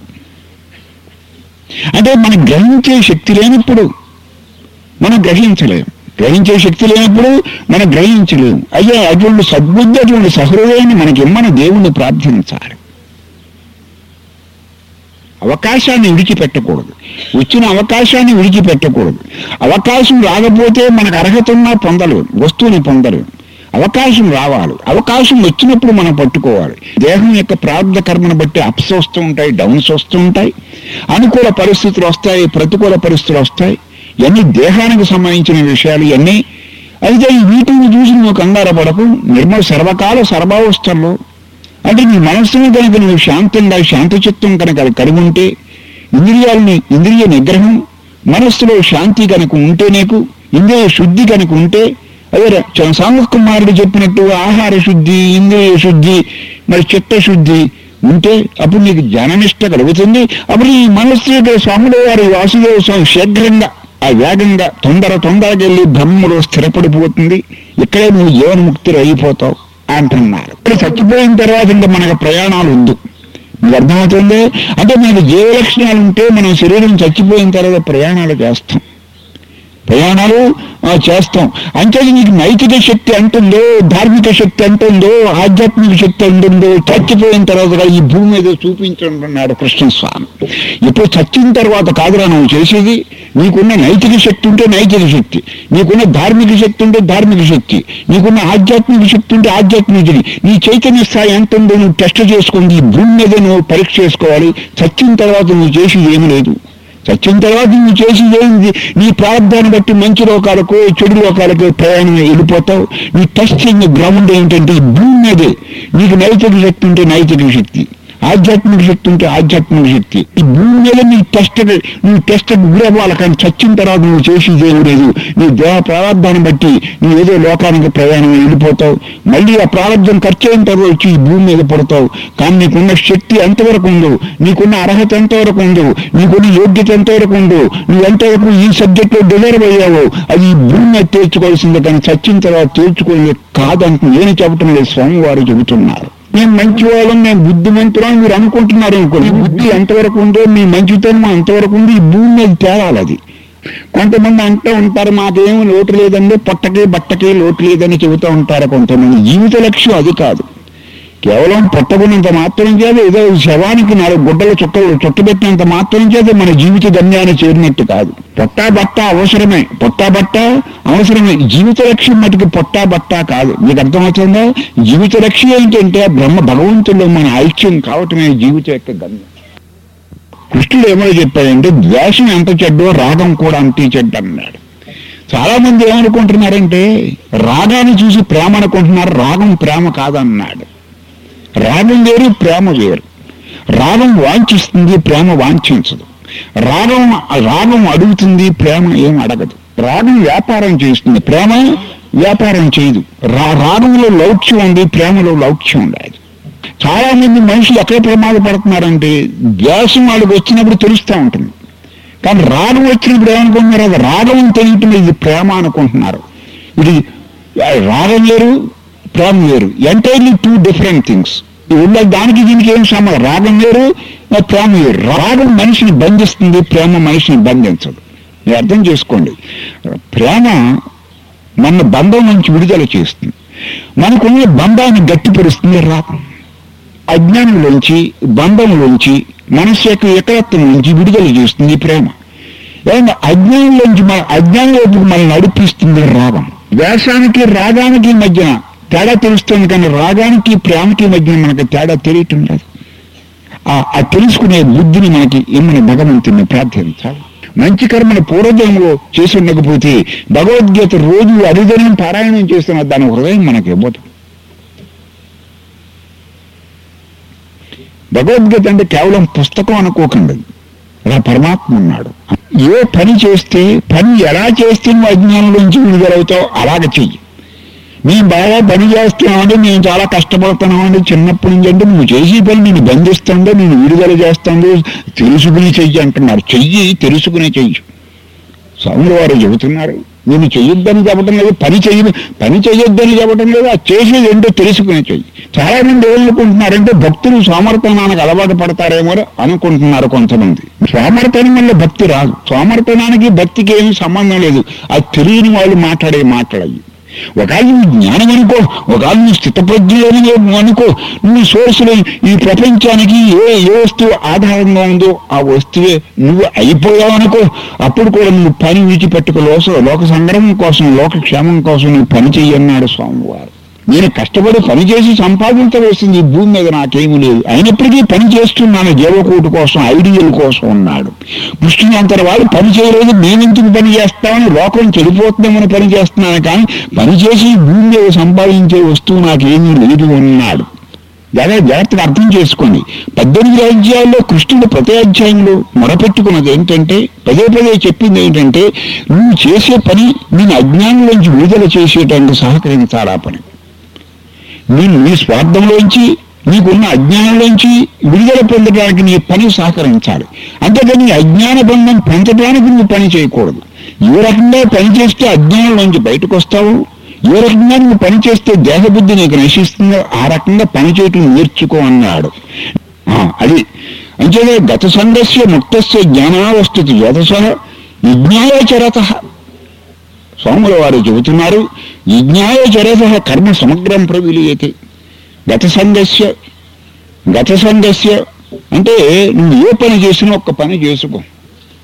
అంటే మనం గ్రహించే శక్తి లేనప్పుడు మనం గ్రహించలేము గ్రహించే శక్తి లేనప్పుడు మనం గ్రహించలేము అయ్యా అటువంటి సద్బుద్ధి అటువంటి సహృదయాన్ని మనకి ఇమ్మని దేవుణ్ణి ప్రార్థించాలి అవకాశాన్ని విడిచిపెట్టకూడదు వచ్చిన అవకాశాన్ని విడిచిపెట్టకూడదు అవకాశం రాకపోతే మనకు అర్హత ఉన్నా పొందలేము వస్తువుని పొందలేము అవకాశం రావాలి అవకాశం వచ్చినప్పుడు మనం పట్టుకోవాలి దేహం యొక్క ప్రారంభ కర్మను బట్టి అప్స్ వస్తూ ఉంటాయి డౌన్స్ వస్తూ ఉంటాయి అనుకూల పరిస్థితులు వస్తాయి ప్రతికూల పరిస్థితులు వస్తాయి ఇవన్నీ దేహానికి సంబంధించిన విషయాలు ఇవన్నీ అయితే ఈ వీటిని చూసి నువ్వు కంగారు పడకు నిర్మల సర్వకాల సర్వావస్థల్లో అంటే నీ మనస్సుని కనుక నువ్వు శాంతంగా శాంతచిత్తం కనుక అది కలిగి ఉంటే ఇంద్రియాలని ఇంద్రియ నిగ్రహం మనస్సులో శాంతి కనుక ఉంటే నీకు ఇంద్రియ శుద్ధి కనుక ఉంటే అదే సాంగ కుమారుడు చెప్పినట్టు ఆహార శుద్ధి ఇంద్రియ శుద్ధి మరి చిత్తశుద్ధి ఉంటే అప్పుడు నీకు జ్ఞాననిష్ట కలుగుతుంది అప్పుడు ఈ మనస్సు యొక్క స్వాముడు వారి వాసుదేవ స్వామి శీఘ్రంగా ఆ వేగంగా తొందర తొందరగా వెళ్ళి బ్రహ్మలో స్థిరపడిపోతుంది ఇక్కడే నువ్వు జీవన్ముక్తులు అయిపోతావు అంటున్నారు ఇక్కడ చచ్చిపోయిన తర్వాత ఇంకా మనకు ప్రయాణాలు వద్దు మీకు అర్థమవుతుంది అంటే మనకు జీవ లక్షణాలు ఉంటే మనం శరీరం చచ్చిపోయిన తర్వాత ప్రయాణాలు చేస్తాం ప్రయాణాలు ఆ, చేస్తాం అంచేది నీకు నైతిక శక్తి అంటుందో ధార్మిక శక్తి అంటుందో ఆధ్యాత్మిక శక్తి అంటుందో చచ్చిపోయిన తర్వాత ఈ భూమి మీద చూపించుంటున్నాడు కృష్ణస్వామి ఇప్పుడు చచ్చిన తర్వాత కాదురా నువ్వు చేసేది నీకున్న నైతిక శక్తి ఉంటే నైతిక శక్తి నీకున్న ధార్మిక శక్తి ఉంటే ధార్మిక శక్తి నీకున్న ఆధ్యాత్మిక శక్తి ఉంటే ఆధ్యాత్మిక శక్తి నీ చైతన్య స్థాయి ఎంత ఉందో నువ్వు టెస్ట్ చేసుకుంది ఈ భూమి మీద నువ్వు పరీక్ష చేసుకోవాలి చచ్చిన తర్వాత నువ్వు చేసేది ఏమీ లేదు చచ్చిన తర్వాత నువ్వు చేసేది ఏంది నీ ప్రారంభాన్ని బట్టి మంచి లోకాలకు చెడు లోకాలకు ప్రయాణం వెళ్ళిపోతావు నీ టెస్టింగ్ గ్రౌండ్ ఏంటంటే ఈ భూమి మీదే నీకు నైతిక శక్తి ఉంటే నైతిక శక్తి ఆధ్యాత్మిక శక్తి ఉంటే ఆధ్యాత్మిక శక్తి ఈ భూమి మీద నీ టెస్ట్ నువ్వు టెస్ట్ గురవ్వాలి కానీ చచ్చిన తర్వాత నువ్వు చేసేది ఏమి లేదు నీ దేహ ప్రారంభాన్ని బట్టి నువ్వు ఏదో లోకానికి ప్రయాణం వెళ్ళిపోతావు మళ్ళీ ఆ ప్రారంభం ఖర్చు అయిన తర్వాత వచ్చి ఈ భూమి మీద పడతావు కానీ నీకున్న శక్తి ఎంతవరకు ఉందో నీకున్న అర్హత ఎంతవరకు ఉందో నీకున్న యోగ్యత ఎంతవరకు ఉందో నువ్వు ఎంతవరకు ఈ సబ్జెక్ట్ లో డిజర్వ్ అయ్యావో అది ఈ భూమి మీద తేల్చుకోవాల్సిందే కానీ చచ్చిన తర్వాత తేల్చుకోలేదు కాదంటే నేను చెప్పటం లేదు స్వామి వారు చెబుతున్నారు మేము మంచి వాళ్ళం మేము బుద్ధిమంతులం అని మీరు అనుకుంటున్నారు అనుకోండి మీ బుద్ధి ఎంతవరకు ఉందో మీ మంచితనం అంతవరకు ఉంది ఈ భూమి మీద తేరాలి అది కొంతమంది అంటూ ఉంటారు మాకేం లోటు లేదండి పొట్టకి బట్టకి లోటు లేదని చెబుతూ ఉంటారు కొంతమంది జీవిత లక్ష్యం అది కాదు కేవలం పొట్టకున్నంత మాత్రం చేత ఏదో శవానికి నాలుగు గుడ్డలు చుక్కలు చుట్టబెట్టినంత మాత్రం చేత మన జీవిత గమ్యాన్ని చేరినట్టు కాదు పొట్టా బట్ట అవసరమే పొట్టా బట్ట అవసరమే జీవిత లక్ష్యం మటుకు పొట్టా బట్ట కాదు మీకు అర్థమవుతుందా జీవిత లక్ష్యం ఏంటంటే బ్రహ్మ భగవంతుల్లో మన ఐక్యం కావటమే జీవితం యొక్క గమ్యం కృష్ణుడు ఏమో చెప్పాడంటే ద్వేషం ఎంత చెడ్డో రాగం కూడా అంతే చెడ్డ అన్నాడు చాలా మంది ఏమనుకుంటున్నారంటే రాగాన్ని చూసి ప్రేమ అనుకుంటున్నారు రాగం ప్రేమ కాదన్నాడు రాగం వేరు ప్రేమ వేరు రాగం వాంఛిస్తుంది ప్రేమ వాంఛించదు రాగం రాగం అడుగుతుంది ప్రేమ ఏం అడగదు రాగం వ్యాపారం చేస్తుంది ప్రేమ వ్యాపారం చేయదు రా రాగంలో లౌక్యం ఉంది ప్రేమలో లౌక్యం ఉండదు చాలా మంది మనుషులు ఎక్కడ ప్రమాదపడుతున్నారంటే ద్వేషం వాళ్ళకి వచ్చినప్పుడు తెలుస్తూ ఉంటుంది కానీ రాగం వచ్చినప్పుడు ఏమనుకుంటున్నారు అది రాగం అని తెలియటం ఇది ప్రేమ అనుకుంటున్నారు ఇది రాగం వేరు ప్రేమ వేరు ఎంటైర్లీ టూ డిఫరెంట్ థింగ్స్ ఉన్న దానికి దీనికి ఏం సంబంధం రాగం వేరు ఆ ప్రేమ వేరు రాగం మనిషిని బంధిస్తుంది ప్రేమ మనిషిని బంధించదు మీరు అర్థం చేసుకోండి ప్రేమ మన బంధం నుంచి విడుదల చేస్తుంది మనకున్న బంధాన్ని గట్టిపరుస్తుంది రాగం అజ్ఞానంలోంచి బంధంలోంచి మనస్సు యొక్క ఏకత్వం నుంచి విడుదల చేస్తుంది ప్రేమ ఏమంటే అజ్ఞానంలోంచి మన అజ్ఞానం వైపుకు మనల్ని నడిపిస్తుంది రాగం వేషానికి రాగానికి మధ్య తేడా తెలుస్తుంది కానీ రాగానికి ప్రేమకి మధ్య మనకు తేడా తెలియటం లేదు ఆ ఆ తెలుసుకునే బుద్ధిని మనకి ఇమ్మని భగవంతుని ప్రార్థించాలి మంచి కర్మను పూర్వజన్మలో చేసి ఉండకపోతే భగవద్గీత రోజు అరుదనం పారాయణం చేస్తున్న దాని హృదయం మనకి ఇవ్వదు భగవద్గీత అంటే కేవలం పుస్తకం అనుకోకండి అలా పరమాత్మ ఉన్నాడు ఏ పని చేస్తే పని ఎలా చేస్తే నువ్వు అజ్ఞానంలోంచి విడుదలవుతావు అలాగ చెయ్యి మేము బాగా పని చేస్తున్నామంటే మేము చాలా కష్టపడుతున్నామండి చిన్నప్పటి నుంచి అంటే నువ్వు చేసే పని నేను బంధిస్తుందో నేను విడుదల చేస్తుందో తెలుసుకుని చెయ్యి అంటున్నారు చెయ్యి తెలుసుకునే చెయ్యి స్వాములు వారు చెబుతున్నారు నేను చెయ్యొద్దని చెప్పడం లేదు పని చెయ్యి పని చెయ్యొద్దని చెప్పడం లేదు ఆ చేసేది ఏంటో తెలుసుకునే చెయ్యి చాలా మంది ఏమనుకుంటున్నారంటే భక్తులు సోమర్తనానికి అలవాటు పడతారేమో అనుకుంటున్నారు కొంతమంది సోమర్తనం వల్ల భక్తి రాదు సోమర్తనానికి భక్తికి ఏమీ సంబంధం లేదు అది తెలియని వాళ్ళు మాట్లాడే మాట్లాడాయి ఒకవేళ నువ్వు జ్ఞానం అనుకో ఒకవేళ నువ్వు స్థితప్రజ్ఞని అనుకో నువ్వు సోర్సులు ఈ ప్రపంచానికి ఏ ఏ వస్తువు ఆధారంగా ఉందో ఆ వస్తువే నువ్వు అయిపోయావు అనుకో అప్పుడు కూడా నువ్వు పని విడిచిపెట్టుకో లోక లోక సంగ్రహం కోసం లోక క్షేమం కోసం నువ్వు పని చెయ్యన్నాడు స్వామివారు నేను కష్టపడి పని చేసి సంపాదించవలసింది ఈ భూమి మీద నాకేమీ లేదు అయినప్పటికీ పని చేస్తున్నాను జీవకోటి కోసం ఐడియల్ కోసం ఉన్నాడు కృష్ణుని వాడు పని చేయలేదు నేనెందుకు పని చేస్తామని లోకం చెడిపోతుందేమని పని చేస్తున్నాను కానీ పని చేసి ఈ భూమి మీద సంపాదించే వస్తువు నాకేమీ లేదు అన్నాడు చాలా జాగ్రత్తగా అర్థం చేసుకోండి పద్దెనిమిది అధ్యాయాల్లో కృష్ణుడు ప్రతి అధ్యాయంలో మొరపెట్టుకున్నది ఏంటంటే పదే పదే చెప్పింది ఏంటంటే నువ్వు చేసే పని నేను అజ్ఞానంలోంచి విడుదల చేసేటానికి సహకరించాలి ఆ పని నేను నీ స్వార్థంలోంచి నీకున్న అజ్ఞానంలోంచి విడుదల పొందడానికి నీ పని సహకరించాలి అంతేగాని అజ్ఞాన బంధం పెంచడానికి నువ్వు పని చేయకూడదు ఏ రకంగా పని చేస్తే అజ్ఞానంలోంచి బయటకు వస్తావు ఏ రకంగా నువ్వు పని చేస్తే దేహబుద్ధి నీకు నశిస్తుందో ఆ రకంగా పని చేయటం నేర్చుకో అన్నాడు ఆ, అది అంచేదే గత సంఘస్య ముక్తస్య జ్ఞానావస్థితి యథస విజ్ఞాయచరత స్వాముల వారు చెబుతున్నారు యజ్ఞాయ చరత కర్మ సమగ్రం ప్రవిలీయతే గత సంఘస్య గత సంఘస్య అంటే నువ్వు ఏ పని చేసినా ఒక్క పని చేసుకో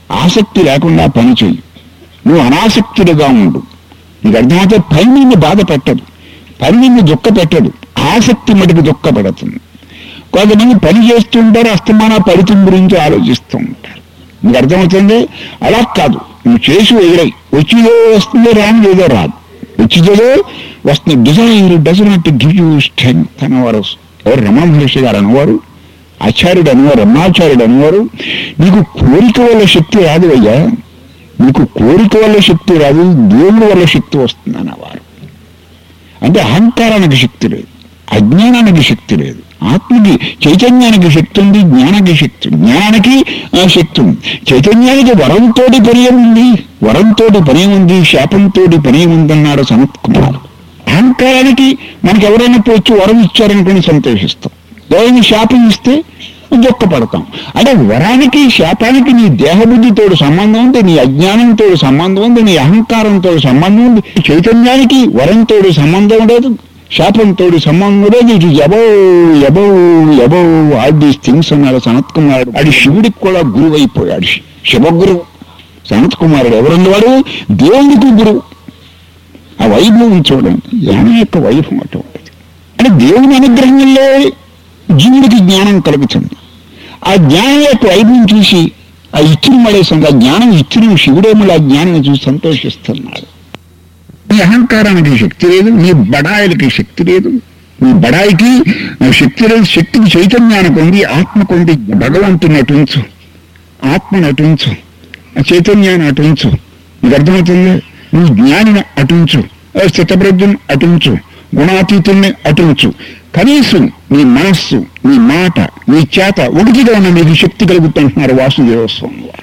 ఆసక్తి లేకుండా పని చెయ్యి నువ్వు అనాసక్తుడిగా ఉండు నీకు అర్థమైతే పని నిన్ను బాధ పెట్టదు పని నిన్ను దుఃఖ పెట్టదు ఆసక్తి మటుకు దుఃఖ పెడుతుంది కొంతమంది పని చేస్తుంటారు అస్తమాన ఫలితం గురించి ఆలోచిస్తూ ఉంటారు నీకు అర్థమవుతుంది అలా కాదు నువ్వు చేసి వదిలేయి వచ్చిదో వస్తుందో రాని ఏదో రాదు వచ్చిదో వస్తుంది desire does not give you strength అనేవారు ఎవరు రమణ మహర్షి గారు అనేవారు ఆచార్యుడు అనేవారు అన్నాచార్యుడు అనేవారు నీకు కోరిక వల్ల శక్తి రాదు అయ్యా నీకు కోరిక వల్ల శక్తి రాదు దేవుడి వల్ల శక్తి వస్తుంది అన్నవారు అంటే అహంకారానికి శక్తి లేదు అజ్ఞానానికి శక్తి లేదు ఆత్మకి చైతన్యానికి శక్తి ఉంది జ్ఞానానికి శక్తి ఉంది జ్ఞానానికి ఆ, శక్తి ఉంది చైతన్యానికి వరంతోటి పని ఉంది వరంతోటి పని ఉంది శాపంతోటి పని ఉందన్నాడు సనత్ కుమార్ అహంకారానికి మనకి ఎవరైనా వచ్చి వరం ఇచ్చారనుకుని సంతోషిస్తాం ఎవరైనా శాపం ఇస్తే దుఃఖపడతాం అంటే వరానికి శాపానికి నీ దేహబుద్ధితో సంబంధం ఉంది నీ అజ్ఞానంతో సంబంధం ఉంది నీ అహంకారంతో సంబంధం ఉంది చైతన్యానికి వరంతో సంబంధం లేదు శాపంతో సంబంధం లేదు ఇటు above above above all these things అన్నాడు సనత్ కుమారుడు అది శివుడికి కూడా గురువు అయిపోయాడు శి- శివగురువు సనత్ కుమారుడు ఎవరున్నవాడు దేవుడికి గురువు ఆ వైభవం చూడండి యాన యొక్క వైభవం అటువంటిది అంటే దేవుని అనుగ్రహంలో జీవుడికి జ్ఞానం కలుగుతుంది ఆ జ్ఞానం యొక్క వైభవం చూసి ఆ ఇచ్చిన మడేసం ఆ జ్ఞానం ఇచ్చిన శివుడేములు ఆ జ్ఞానం చూసి సంతోషిస్తున్నాడు నీ అహంకారానికి శక్తి లేదు నీ బడాయిలకి శక్తి లేదు నీ బడాయికి శక్తి లేదు శక్తికి చైతన్యానికి ఉంది ఆత్మకు ఉంది భగవంతుని నటించు ఆత్మ నటించు ఆ చైతన్యాన్ని అటుంచు నీకు అర్థమవుతుంది నీ జ్ఞానిని అటుంచు ఆ స్థితప్రజ్ఞను అటుంచు గుణాతీతుల్ని అటుంచు కనీసం నీ మనస్సు నీ మాట నీ చేత ఒకటిగా ఉన్న నీకు శక్తి కలుగుతుంటున్నారు వాసుదేవ స్వామి వారు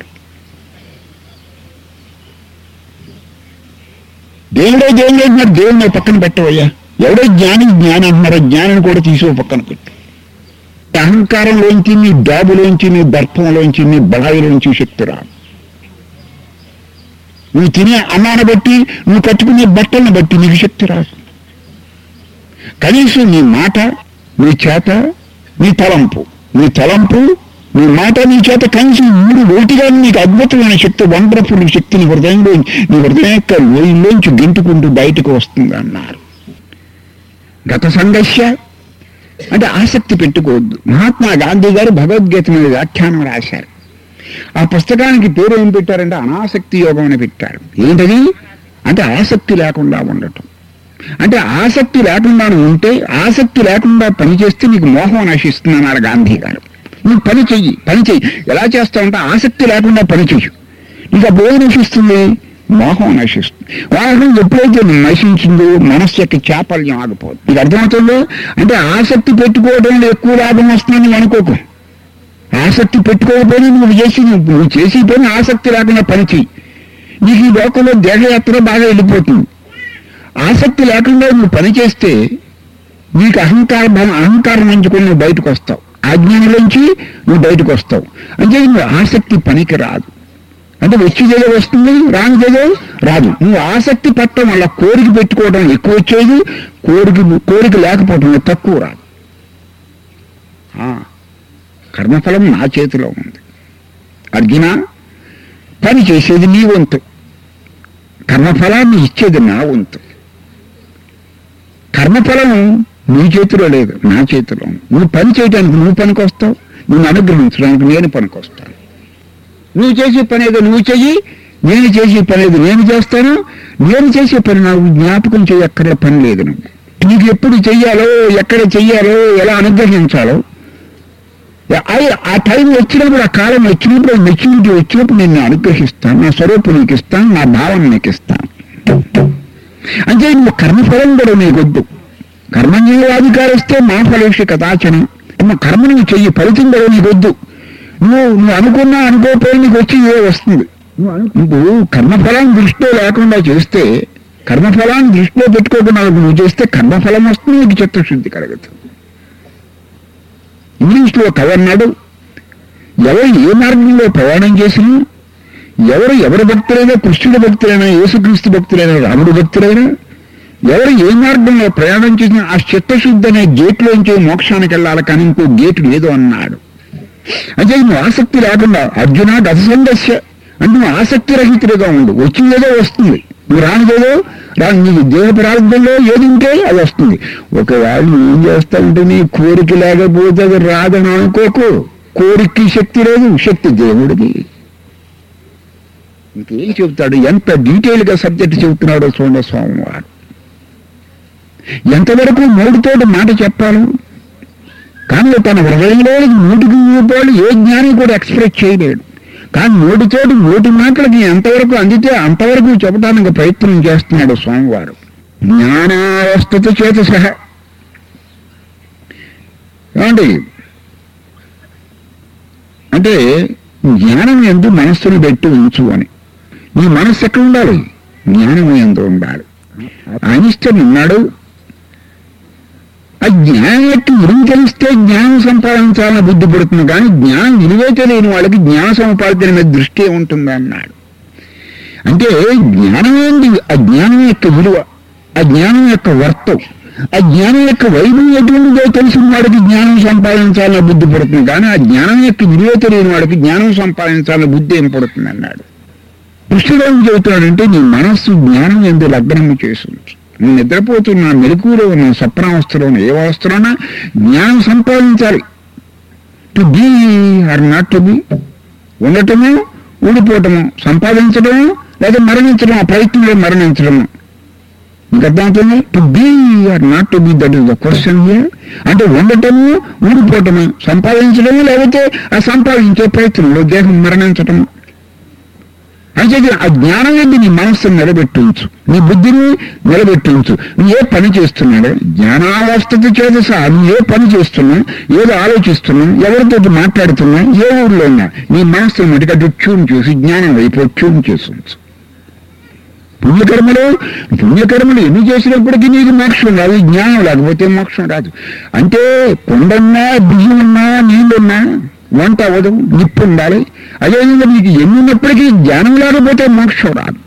దేవుడే దేవుడే అంటున్నారు దేవుడిని పక్కన పెట్టవయ్యా ఎవడో జ్ఞాని జ్ఞాని అంటున్నారో జ్ఞానిని కూడా తీసి ఓ పక్కన పెట్టు అహంకారంలోంచి నీ డాబులోంచి నీ దర్పంలోంచి నీ బడాయిలోంచి శక్తి రాదు నువ్వు తినే అన్నాన్ని బట్టి నువ్వు కట్టుకునే బట్టలను బట్టి నీకు శక్తి రాదు కనీసం నీ మాట నీ చేత నీ తలంపు నీ తలంపు నీ మాట నీ చేత కనీసం మూడు ఒకటిగా నీకు అద్భుతమైన శక్తి వండర్ఫుల్ శక్తి నీ హృదయంలో నీ హృదయం యొక్క లోయలోంచి గెంటుకుంటూ బయటకు వస్తుంది అన్నారు గత సంఘర్ష అంటే ఆసక్తి పెట్టుకోవద్దు మహాత్మా గాంధీ గారు భగవద్గీత మీద వ్యాఖ్యానం రాశారు ఆ పుస్తకానికి పేరు ఏం పెట్టారంటే అనాసక్తి యోగం అని పెట్టారు ఏంటది అంటే ఆసక్తి లేకుండా ఉండటం అంటే ఆసక్తి లేకుండా నువ్వు ఉంటే ఆసక్తి లేకుండా పని చేస్తే నీకు మోహం నశిస్తుంది అన్నారు గాంధీ గారు నువ్వు పని చెయ్యి పని చెయ్యి ఎలా చేస్తావంటే ఆసక్తి లేకుండా పని చెయ్యి నీకు అప్పుడు ఏం నశిస్తుంది మోహం నశిస్తుంది వాహనం ఎప్పుడైతే నశించిందో మనస్సు యొక్క చాపల్యం ఆగిపోదు నీకు అర్థమవుతుందో అంటే ఆసక్తి పెట్టుకోవడంలో ఎక్కువ లాభం వస్తుందని నువ్వు అనుకోకు ఆసక్తి పెట్టుకోకపోయినా నువ్వు చేసి నువ్వు చేసి పని ఆసక్తి లేకుండా పని చెయ్యి నీకు ఈ లోకంలో దేహయాత్ర బాగా వెళ్ళిపోతుంది ఆసక్తి లేకుండా నువ్వు పని చేస్తే నీకు అహంకార భా- అహంకారం నుంచి నువ్వు బయటకు వస్తావు అజ్ఞానంలోంచి నువ్వు బయటకు వస్తావు అంటే నువ్వు ఆసక్తి పనికి రాదు అంటే వచ్చేదేదో వస్తుంది రానిదేదో రాదు నువ్వు ఆసక్తి పట్టడం వల్ల కోరిక పెట్టుకోవడం ఎక్కువ వచ్చేది కోరిక కోరిక లేకపోవడం వల్ల తక్కువ రాదు ఆ, కర్మఫలం నా చేతిలో ఉంది అర్జున పని చేసేది నీ వంతు కర్మఫలాన్ని ఇచ్చేది నా వంతు కర్మఫలం నీ చేతిలో లేదు నా చేతిలో ఉంది. నువ్వు పని చేయడానికి నువ్వు పనికి వస్తావు నువ్వు అనుగ్రహించడానికి నేను పనికి వస్తాను నువ్వు చేసే పని ఏదో నువ్వు చెయ్యి నేను చేసే పని ఏదో నేను చేస్తాను నేను చేసే పని నాకు జ్ఞాపకం చేయక్కర్లే పని లేదు నువ్వు నీకు ఎప్పుడు చెయ్యాలో ఎక్కడ చెయ్యాలో ఎలా అనుగ్రహించాలో ఆ- ఆ టైం వచ్చినప్పుడు ఆ కాలం వచ్చినప్పుడు మెచ్యూరిటీ వచ్చినప్పుడు నేను అనుగ్రహిస్తాను నా స్వరూపం నీకు ఇస్తాను నా భావన నీకు ఇస్తాను అంటే నువ్వు కర్మఫలం కూడా నీకొద్దు కర్మజ్ఞాధికారిస్తే మా ఫలేష కదాచనం నువ్వు కర్మ నువ్వు చెయ్యి ఫలితం కూడా నీకొద్దు నువ్వు నువ్వు అనుకున్నా అనుకోకపోయినా నీకు వచ్చి ఏ వస్తుంది నువ్వు అను- నువ్వు కర్మఫలాన్ని దృష్టిలో లేకుండా చేస్తే కర్మఫలాన్ని దృష్టిలో పెట్టుకోకుండా నువ్వు చేస్తే కర్మఫలం వస్తుంది నీకు చిత్తశుద్ధి కలుగుతుంది ఇంగ్లీష్లో కవి అన్నాడు ఎవరు ఏ మార్గంలో ప్రయాణం చేసినా ఎవరు ఎవరి భక్తులైనా కృష్ణుడి భక్తులైనా యేసుక్రీస్తు భక్తులైనా రాముడి భక్తులైనా ఎవరు ఏ మార్గంలో ప్రయాణం చేసినా ఆ చిత్తశుద్ధి అనే గేట్లోంచి మోక్షానికి వెళ్ళాలి కానీ ఇంకో గేటు లేదు అన్నాడు అంటే నువ్వు ఆసక్తి లేకుండా అర్జున గత సందస్య అంటే నువ్వు ఆసక్తి రహితుడిగా ఉండు వచ్చిందేదో వస్తుంది నువ్వు రానిదేదో రాని నీకు దేహ ప్రారంభంలో ఏది ఉంటే అది వస్తుంది ఒకవేళ నువ్వు ఏం చేస్తావంటే నీ కోరిక లేకపోతే అది రాదని అనుకోకు కోరికకి శక్తి లేదు శక్తి దేవుడిది ఇంకేం చెబుతాడు ఎంత డీటెయిల్ గా సబ్జెక్ట్ చెబుతున్నాడో చూడండి సోమవారం ఎంతవరకు మూడుతోటి మాట చెప్పాలి కానీ తన హృదయంలో నూటికి రూపాయలు ఏ జ్ఞాని కూడా ఎక్స్ప్రెస్ చేయలేడు కానీ నోటితోటి నోటి మాటలకి ఎంతవరకు అందితే అంతవరకు చెప్పడానికి ప్రయత్నం చేస్తున్నాడు సోమవారం జ్ఞానావస్థత చేత సహా ఏమండి అంటే జ్ఞానం ఎందు మనస్సును పెట్టి ఉంచు అని నీ మనస్సు ఎక్కడ ఉండాలి జ్ఞానం ఎందు ఉండాలి ఐన్స్టైన్ ఉన్నాడు ఆ జ్ఞానం యొక్క విలువ తెలిస్తే జ్ఞానం సంపాదించాలని బుద్ధి పడుతుంది కానీ జ్ఞానం విలువే తెలియని వాళ్ళకి జ్ఞాన సంపాదన మీద దృష్టి ఉంటుంది అన్నాడు అంటే జ్ఞానం ఏంటి ఆ జ్ఞానం యొక్క విలువ ఆ జ్ఞానం యొక్క వర్తం ఆ జ్ఞానం యొక్క వైభవం ఎటువంటిదో తెలిసిన వాడికి జ్ఞానం సంపాదించాలని బుద్ధి పడుతుంది కానీ ఆ జ్ఞానం యొక్క విలువ తెలియని వాడికి జ్ఞానం సంపాదించాలని బుద్ధి ఏం పడుతుంది అన్నాడు కృష్ణుడు ఏం చెబుతున్నాడంటే నీ మనస్సు జ్ఞానం ఎందు లగ్నం చేస్తుంది నువ్వు నిద్రపోతున్నా మెలకువలో ఉన్న స్వప్నావస్థలో ఉన్న ఏ అవస్థలోనా జ్ఞానం సంపాదించాలి to be or not to be ఉండటము ఊడిపోవటము సంపాదించడము లేదా మరణించడం ఆ ప్రయత్నంలో మరణించడము మీకు అర్థమవుతుంది to be or not to be that is the question here అంటే ఉండటము ఊడిపోవటము సంపాదించడము లేకపోతే ఆ సంపాదించే ప్రయత్నంలో దేహం మరణించటము అంటే ఆ జ్ఞానం ఏంటి నీ మనస్సును నిలబెట్టించు నీ బుద్ధిని నిలబెట్టించు నువ్వు ఏ పని చేస్తున్నాడు జ్ఞానావస్థత చేత సహా నువ్వు ఏ పని చేస్తున్నా ఏదో ఆలోచిస్తున్నా ఎవరితో మాట్లాడుతున్నా ఏ ఊర్లో ఉన్నా నీ మనస్సును మటుకట్టు ట్యూన్ చేసి జ్ఞానం వైపు ట్యూన్ చేసి ఉంచు పుణ్యకర్మలు పుణ్యకర్మలు ఎన్ని చేసినప్పటికీ నీకు మోక్షం రాదు జ్ఞానం లేకపోతే మోక్షం రాదు అంటే కొండన్నా బియ్యం ఉన్నా నీళ్ళున్నా వంట అవ్వదు నిప్పు ఉండాలి అదేవిధంగా నీకు ఎన్ని ఉన్నప్పటికీ జ్ఞానం లేకపోతే మోక్షం రాదు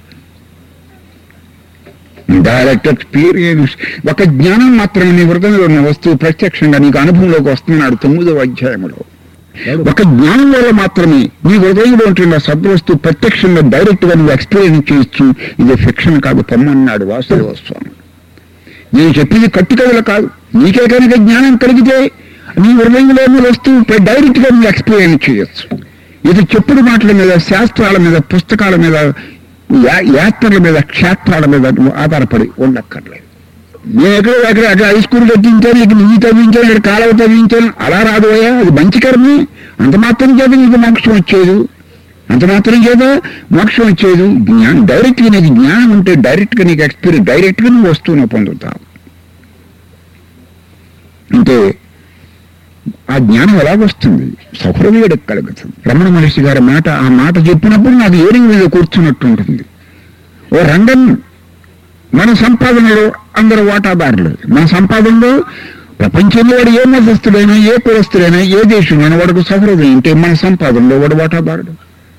డైరెక్ట్ ఎక్స్పీరియన్స్ ఒక జ్ఞానం మాత్రమే నీ హృదయంలో ఉన్న వస్తువు ప్రత్యక్షంగా నీకు అనుభవంలోకి వస్తున్నాడు తొమ్మిదవ అధ్యాయంలో ఒక జ్ఞానం వల్ల మాత్రమే నీ హృదయంలో ఉంటున్న సద్వస్తువు ప్రత్యక్షంగా డైరెక్ట్ గా నువ్వు ఎక్స్పీరియన్స్ చేయొచ్చు ఇది ఫిక్షన్ కాదు పొమ్మన్నాడు వాసుదేవ స్వామి నేను చెప్పింది కట్టు కథలు కాదు నీకే కనుక జ్ఞానం కలిగితే నీ హృదయంలో ఉన్న వస్తువు డైరెక్ట్ గా నువ్వు ఎక్స్పీరియన్స్ చేయొచ్చు ఇది చెప్పుడు మాటల మీద శాస్త్రాల మీద పుస్తకాల మీద యా- యాత్రల మీద క్షేత్రాల మీద నువ్వు ఆధారపడి ఉండక్కర్లేదు నేను ఎక్కడ అక్కడ అక్కడ హై స్కూల్ కట్టించాను ఇక్కడ నువ్వు తవ్వించాను ఇక్కడ కాలువ తవ్వించాను అలా రాదు అయ్యా అది మంచి కర్మే అంత మాత్రం చేత నీకు మోక్షం వచ్చేది అంత మాత్రం చేత మోక్షం వచ్చేది జ్ఞానం డైరెక్ట్ గా నీకు జ్ఞానం ఉంటే డైరెక్ట్ గా నీకు ఎక్స్పీరియన్స్ డైరెక్ట్ గా నువ్వు వస్తువును పొందుతావు అంటే ఆ జ్ఞానం ఎలాగొస్తుంది సహృదయుడికి కలుగుతుంది రమణ మహర్షి గారి మాట ఆ మాట చెప్పినప్పుడు నాకు ఏరింగ్ మీద కూర్చున్నట్టు ఉంటుంది ఓ రంగం మన సంపాదనలో అందరూ వాటాదారులు మన సంపాదనలో ప్రపంచంలో వాడు ఏ మతస్థుడైనా ఏ కులస్తుడైనా ఏ దేశంలో వాడికి సహృదయం ఉంటే మన సంపాదనలో వాడు వాటాదారుడు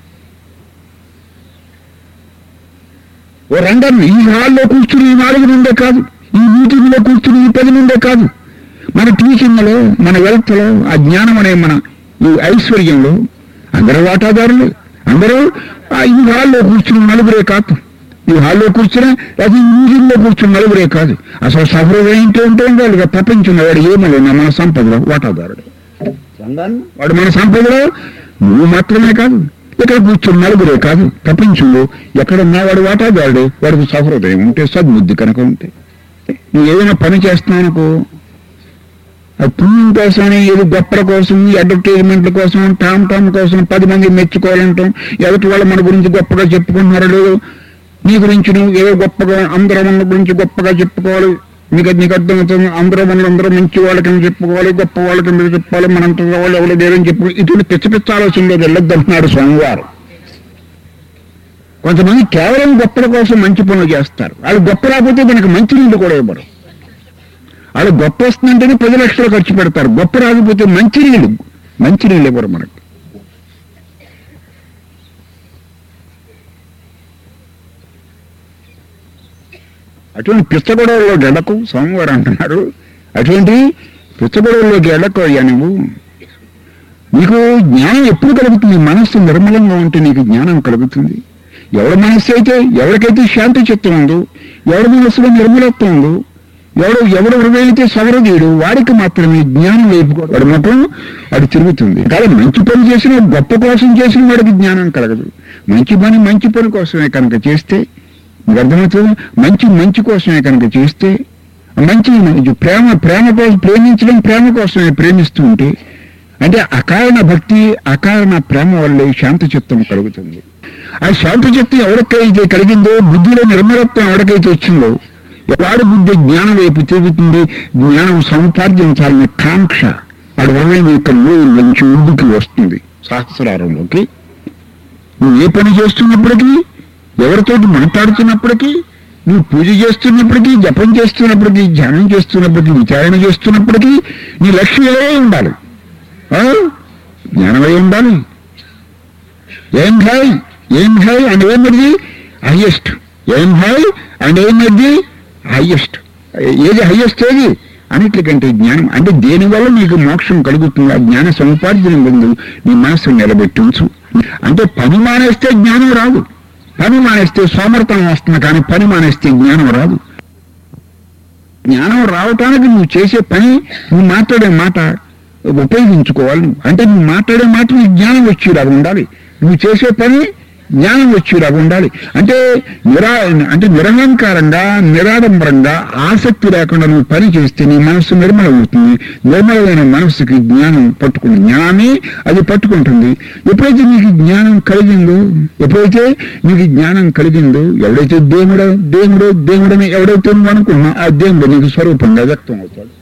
ఓ రంగం ఈ హాల్లో కూర్చుని ఈ నాలుగు నుండే కాదు ఈ మీటింగ్లో కూర్చుని ఈ పది నుండే కాదు మన టీచింగ్లో మన వెల్త్లో ఆ జ్ఞానం అనే మన ఈ ఐశ్వర్యంలో అందరూ వాటాదారులు అందరూ ఆ ఈ హాల్లో కూర్చుని నలుగురే కాదు ఈ హాల్లో కూర్చుని అది ఈ మీటింగ్లో కూర్చుని నలుగురే కాదు అసలు సహృదయం ఏంటో ఉంటే ఉండాలి ప్రపంచంలో వాడు ఏమలేనా మన సంపదలో వాటాదారుడు వాడు మన సంపదలో నువ్వు మాత్రమే కాదు ఇక్కడ కూర్చుని నలుగురే కాదు ప్రపంచంలో ఎక్కడున్నా వాడు వాటాదారుడు వాడికి సహృదయం ఉంటే సద్బుద్ధి కనుక ఉంటే నువ్వు ఏదైనా పని చేస్తున్నానుకో ఆ పుణ్యం కోసమని ఏదో గొప్పల కోసం అడ్వర్టైజ్మెంట్ల కోసం టామ్ టామ్ కోసం పది మంది మెచ్చుకోవాలంటాం ఎదుటి వాళ్ళు మన గురించి గొప్పగా చెప్పుకుంటున్నారో లేదో నీ గురించి నువ్వు ఏదో గొప్పగా అందరం మన గురించి గొప్పగా చెప్పుకోవాలి నీకు నీకు అర్థమవుతుంది అందరూ మనల్ని అందరూ మంచి వాళ్ళకి చెప్పుకోవాలి గొప్ప వాళ్ళకి మీరు చెప్పుకోవాలి మనంత వాళ్ళు ఎవరు లేరని చెప్పు ఇటువంటి పిచ్చ పిచ్చ ఆలోచనలో వెళ్ళొద్దంటున్నాడు స్వామివారు కొంతమంది కేవలం గొప్పల కోసం మంచి పనులు చేస్తారు వాళ్ళు గొప్ప రాకపోతే మనకు మంచి నీళ్ళు కూడా ఇవ్వరు వాళ్ళు గొప్ప వస్తుందంటేనే పది లక్షలు ఖర్చు పెడతారు గొప్ప రాకపోతే మంచి నీళ్ళు మంచి నీళ్ళు ఇవ్వరు మనకు అటువంటి పిచ్చగొడవల్లో గెలకు సోమవారం అంటున్నారు అటువంటి పిచ్చగొడవల్లో గెలకు అయ్యా నువ్వు నీకు జ్ఞానం ఎప్పుడు కలుగుతుంది మనస్సు నిర్మలంగా ఉంటే నీకు జ్ఞానం కలుగుతుంది ఎవరి మనస్సు అయితే ఎవరికైతే శాంతి చిత్తం ఉందో ఎవరి మనస్సులో నిర్మలత్వం ఉందో ఎవడు ఎవడు హృదయైతే సవరదీయుడు వాడికి మాత్రమే జ్ఞానం వైపు వాడి ముఖం అది తిరుగుతుంది కానీ మంచి పని చేసిన గొప్ప కోసం చేసిన వాడికి జ్ఞానం కలగదు మంచి పని మంచి పని కోసమే కనుక చేస్తే మీకు అర్థమవుతుంది మంచి మంచి కోసమే కనుక చేస్తే మంచి మంచి ప్రేమ ప్రేమ కోసం ప్రేమించడం ప్రేమ కోసమే ప్రేమిస్తూ ఉంటే అంటే అకారణ భక్తి అకారణ ప్రేమ వల్లే శాంత చిత్తం కలుగుతుంది ఆ శాంత చిత్తం ఎవరికైతే కలిగిందో బుద్ధిలో నిర్మలత్వం ఎవరికైతే వచ్చిందో వాడి బుద్ధి జ్ఞానం వైపు తిరుగుతుంది జ్ఞానం సముపార్జించాలనే కాంక్ష వాడి హృదయం యొక్క లోయ నుంచి ముందుకు వస్తుంది సహస్రారంలోకి నువ్వు ఏ పని చేస్తున్నప్పటికీ ఎవరితోటి మాట్లాడుతున్నప్పటికీ నువ్వు పూజ చేస్తున్నప్పటికీ జపం చేస్తున్నప్పటికీ ధ్యానం చేస్తున్నప్పటికీ విచారణ చేస్తున్నప్పటికీ నీ లక్ష్యం ఏదై ఉండాలి ఆ? జ్ఞానమై ఉండాలి am I am I and ఏమిది హైయెస్ట్ ఏం హాయ్ అండ్ ఏమిది హైయెస్ట్ ఏది హైయెస్ట్ ఏది అన్నిటికంటే జ్ఞానం అంటే దేనివల్ల నీకు మోక్షం కలుగుతుంది ఆ జ్ఞాన సముపార్జన ముందు నీ మనస్సు నిలబెట్టించు అంటే పని మానేస్తే జ్ఞానం రాదు పని మానేస్తే సోమర్థం వస్తుంది కానీ పని మానేస్తే జ్ఞానం రాదు జ్ఞానం రావటానికి నువ్వు చేసే పని నువ్వు మాట్లాడే మాట ఉపయోగించుకోవాలి నువ్వు అంటే నువ్వు మాట్లాడే మాట నీకు జ్ఞానం వచ్చేలాగా ఉండాలి నువ్వు చేసే పని జ్ఞానం వచ్చేలాగా ఉండాలి అంటే నిరా అంటే నిరహంకారంగా నిరాడంబరంగా ఆసక్తి లేకుండా నువ్వు పని చేస్తే నీ మనస్సు నిర్మలమవుతుంది నిర్మలమైన మనస్సుకి జ్ఞానం పట్టుకుంది జ్ఞానమే అది పట్టుకుంటుంది ఎప్పుడైతే నీకు జ్ఞానం కలిగిందో ఎప్పుడైతే నీకు జ్ఞానం కలిగిందో ఎవడైతే దేవుడు దేవుడు దేవుడని ఎవడైతే నువ్వు అనుకున్నా ఆ దేవుడు నీకు స్వరూపంగా వ్యక్తం అవుతాడు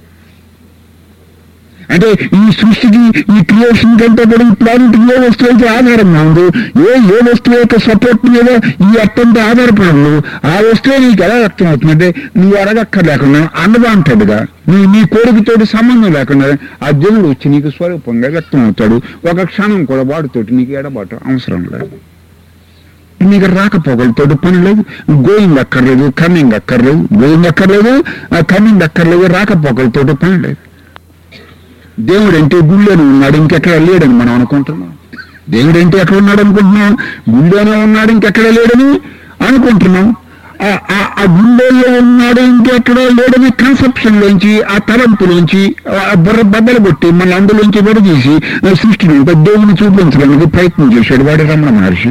అంటే ఈ సృష్టికి ఈ క్రియేషన్ కంటే కూడా ఈ ప్లానెట్ ఏ వస్తువు అయితే ఆధారంగా ఉందో ఏ ఏ వస్తువు యొక్క సపోర్ట్ మీద ఈ అర్థంతో ఆధారపడి ఉందో ఆ వస్తువు నీకు ఎలా వ్యక్తం అవుతుందంటే నువ్వు అడగక్కర్లేకుండా అన్నదాంటడుగా నీ నీ కోరికతోటి సంబంధం లేకుండా ఆ దేవుడు వచ్చి నీకు స్వరూపంగా వ్యక్తం అవుతాడు ఒక క్షణం కూడా వాడితోటి నీకు ఎడబాటు అవసరం లేదు నీకు రాకపోకలతోటి పని లేదు గోయింగ్ అక్కర్లేదు కమింగ్ అక్కర్లేదు గోయింగ్ అక్కర్లేదు కమింగ్ అక్కర్లేదు రాకపోకలతోటి పని లేదు దేవుడు అంటే గుళ్ళోనే ఉన్నాడు ఇంకెక్కడ లేడని మనం అనుకుంటున్నాం దేవుడు అంటే ఎక్కడ ఉన్నాడు అనుకుంటున్నాం గుళ్ళోనే ఉన్నాడు ఇంకెక్కడ లేడని అనుకుంటున్నాం ఆ- ఆ- ఆ గుళ్ళోనే ఉన్నాడు ఇంకెక్కడ లేడని కన్సెప్షన్ లోంచి ఆ తలంపులోంచి ఆ బుర్ర బద్దలు కొట్టి మన అందులోంచి విడదీసి ఆ సృష్టిని ఇంకా దేవుని చూపించడానికి ప్రయత్నం చేశాడు వాడి రమణ మహర్షి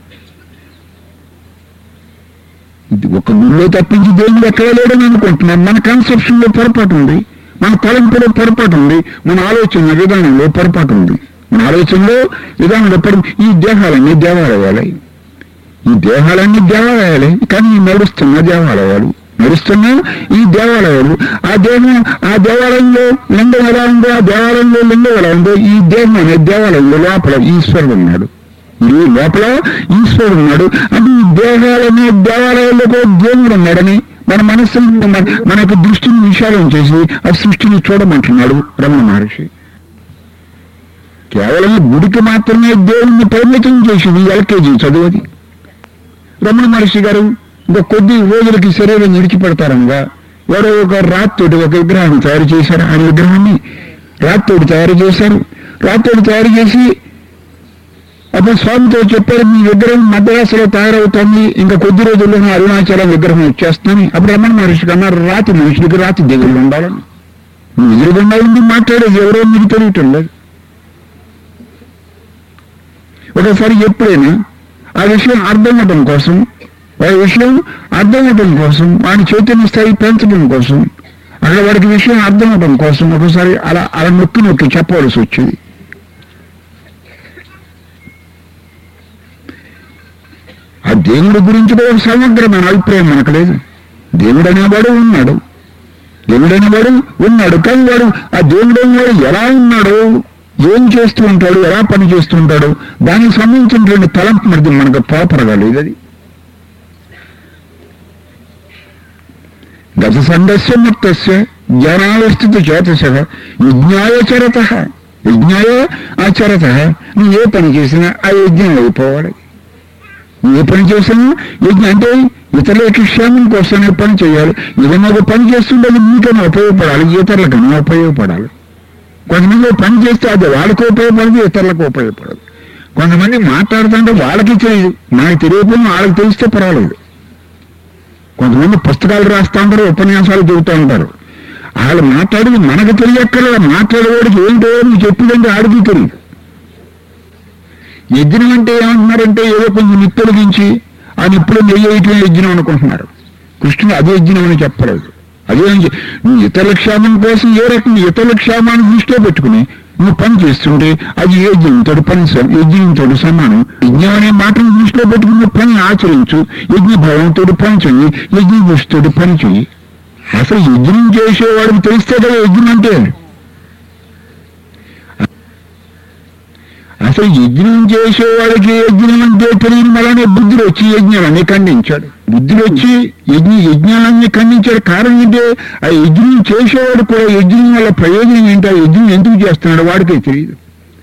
ఇది ఒక గుళ్ళో తప్పించి దేవుడు ఎక్కడ లేడని అనుకుంటున్నాం మన కన్సెప్షన్ లో పొరపాటు ఉంది మన తలంపులో పొరపాటు ఉంది మన ఆలోచన విధానంలో పొరపాటు ఉంది మన ఆలోచనలో విధానంలో పొర- ఈ దేహాలన్నీ దేవాలయాలే ఈ దేహాలన్నీ దేవాలయాలే కానీ ఈ నడుస్తున్న దేవాలయాలు నడుస్తున్న ఈ దేవాలయాలు ఆ దేహం ఆ దేవాలయంలో లింగం ఎలా ఉందో ఆ దేవాలయంలో లింగం ఎలా ఉందో ఈ దేహం అనే దేవాలయంలో లోపల ఈశ్వరుడు ఉన్నాడు ఈ లోపల ఈశ్వరుడు ఉన్నాడు అంటే ఈ దేహాలనే దేవాలయాల్లో కూడా దేవుడు ఉన్నాడని మన మనస్సును మన- మన యొక్క దృష్టిని విశాలం చేసి ఆ సృష్టిని చూడమంటున్నాడు రమణ మహర్షి కేవలం గుడికి మాత్రమే దేవుణ్ణి పరిమితం చేసింది ఎల్కేజీ చదువుది రమణ మహర్షి గారు ఇంకా కొద్ది రోజులకి శరీరం విడిచిపెడతారనగా ఎవరో ఒక రాత్తోటి ఒక విగ్రహాన్ని తయారు చేశారు ఆయన విగ్రహాన్ని రాత్తోటి తయారు చేశారు రాత్తోటి తయారు చేసి అప్పుడు స్వామితో చెప్పారు మీ విగ్రహం మద్రాసులో తయారవుతుంది ఇంకా కొద్ది రోజుల్లోనే అరుణాచలం విగ్రహం వచ్చేస్తుందని అప్పుడు రమణ మహర్షికి అన్నారు రాతి మనుషులకి రాతి దిగులు ఉండాలని నువ్వు ఎదురుగుండా ఉండి మాట్లాడేది ఎవరో మీకు తెలియటం లేదు ఒకసారి ఎప్పుడైనా ఆ విషయం అర్థం అవడం కోసం ఆ విషయం అర్థం అవడం కోసం వాడి చైతన్య స్థాయి పెంచడం కోసం అక్కడ వాడికి విషయం అర్థం అవడం కోసం ఒకసారి అలా అలా నొక్కి నొక్కి చెప్పవలసి వచ్చింది ఆ దేవుడి గురించి కూడా ఒక సమగ్రమైన అభిప్రాయం మనకు లేదు దేవుడు అనేవాడు ఉన్నాడు దేవుడు అనేవాడు ఉన్నాడు కానీ వాడు ఆ దేవుడు అనేవాడు ఎలా ఉన్నాడు ఏం చేస్తూ ఉంటాడు ఎలా పని చేస్తూ ఉంటాడు దానికి సంబంధించినటువంటి తలంపు మరి మనకు ప్రాపర్గా లేదు అది గత సంఘస్య ముక్తస్య జ్ఞానావస్థిత చేతస యజ్ఞాయచరత యజ్ఞాయ ఆచరత నువ్వు ఏ పని చేసినా ఆ యజ్ఞం అయిపోవాలి నువ్వు ఏ పని చేసినా యజ్ఞం అంటే ఇతరులకి క్షేమం కోసమే పని చేయాలి ఏదైనా ఒక పని చేస్తుంటే అది నీకైనా ఉపయోగపడాలి ఇతరులకైనా ఉపయోగపడాలి కొంతమంది ఓ పని చేస్తే అది వాళ్ళకి ఉపయోగపడదు ఇతరులకు ఉపయోగపడదు కొంతమంది మాట్లాడుతుంటే వాళ్ళకి తెలియదు మనకి తెలియకపోయినా వాళ్ళకి తెలిస్తే పర్వాలేదు కొంతమంది పుస్తకాలు రాస్తూ ఉంటారు ఉపన్యాసాలు చెబుతూ ఉంటారు వాళ్ళు మాట్లాడేది మనకు తెలియక్కర్లేదు మాట్లాడేవాడికి ఏంటో నువ్వు చెప్పిందంటే ఆడికి తెలియదు యజ్ఞం అంటే ఏమంటున్నారంటే ఏదో కొంచెం నిప్పొలిగించి ఆ నిప్పులు నెయ్యి వేయటం యజ్ఞం అనుకుంటున్నారు కృష్ణుడు అదే యజ్ఞం అని చెప్పలేదు అదే నువ్వు ఇతరుల క్షేమం కోసం ఏ రకంగా ఇతరుల క్షేమాన్ని దృష్టిలో పెట్టుకుని నువ్వు పని చేస్తుంటే అది యజ్ఞంతో పని స- యజ్ఞంతో సమానం యజ్ఞం అనే మాటను దృష్టిలో పెట్టుకుని నువ్వు పని ఆచరించు యజ్ఞ భావంతో పని చెయ్యి యజ్ఞ దృష్టితో పని చెయ్యి అసలు యజ్ఞం చేసేవాడికి తెలిస్తే కదా యజ్ఞం అంటే అసలు యజ్ఞం చేసేవాడికి యజ్ఞం అంటే తెలియని వలనే బుద్ధుడు వచ్చి యజ్ఞాలన్నీ ఖండించాడు బుద్ధుడు వచ్చి యజ్ఞ యజ్ఞాలన్నీ ఖండించాడు కారణం ఏంటంటే ఆ యజ్ఞం చేసేవాడు కూడా యజ్ఞం వల్ల ప్రయోజనం ఏంటి ఆ యజ్ఞం ఎందుకు చేస్తున్నాడు వాడికే తెలియదు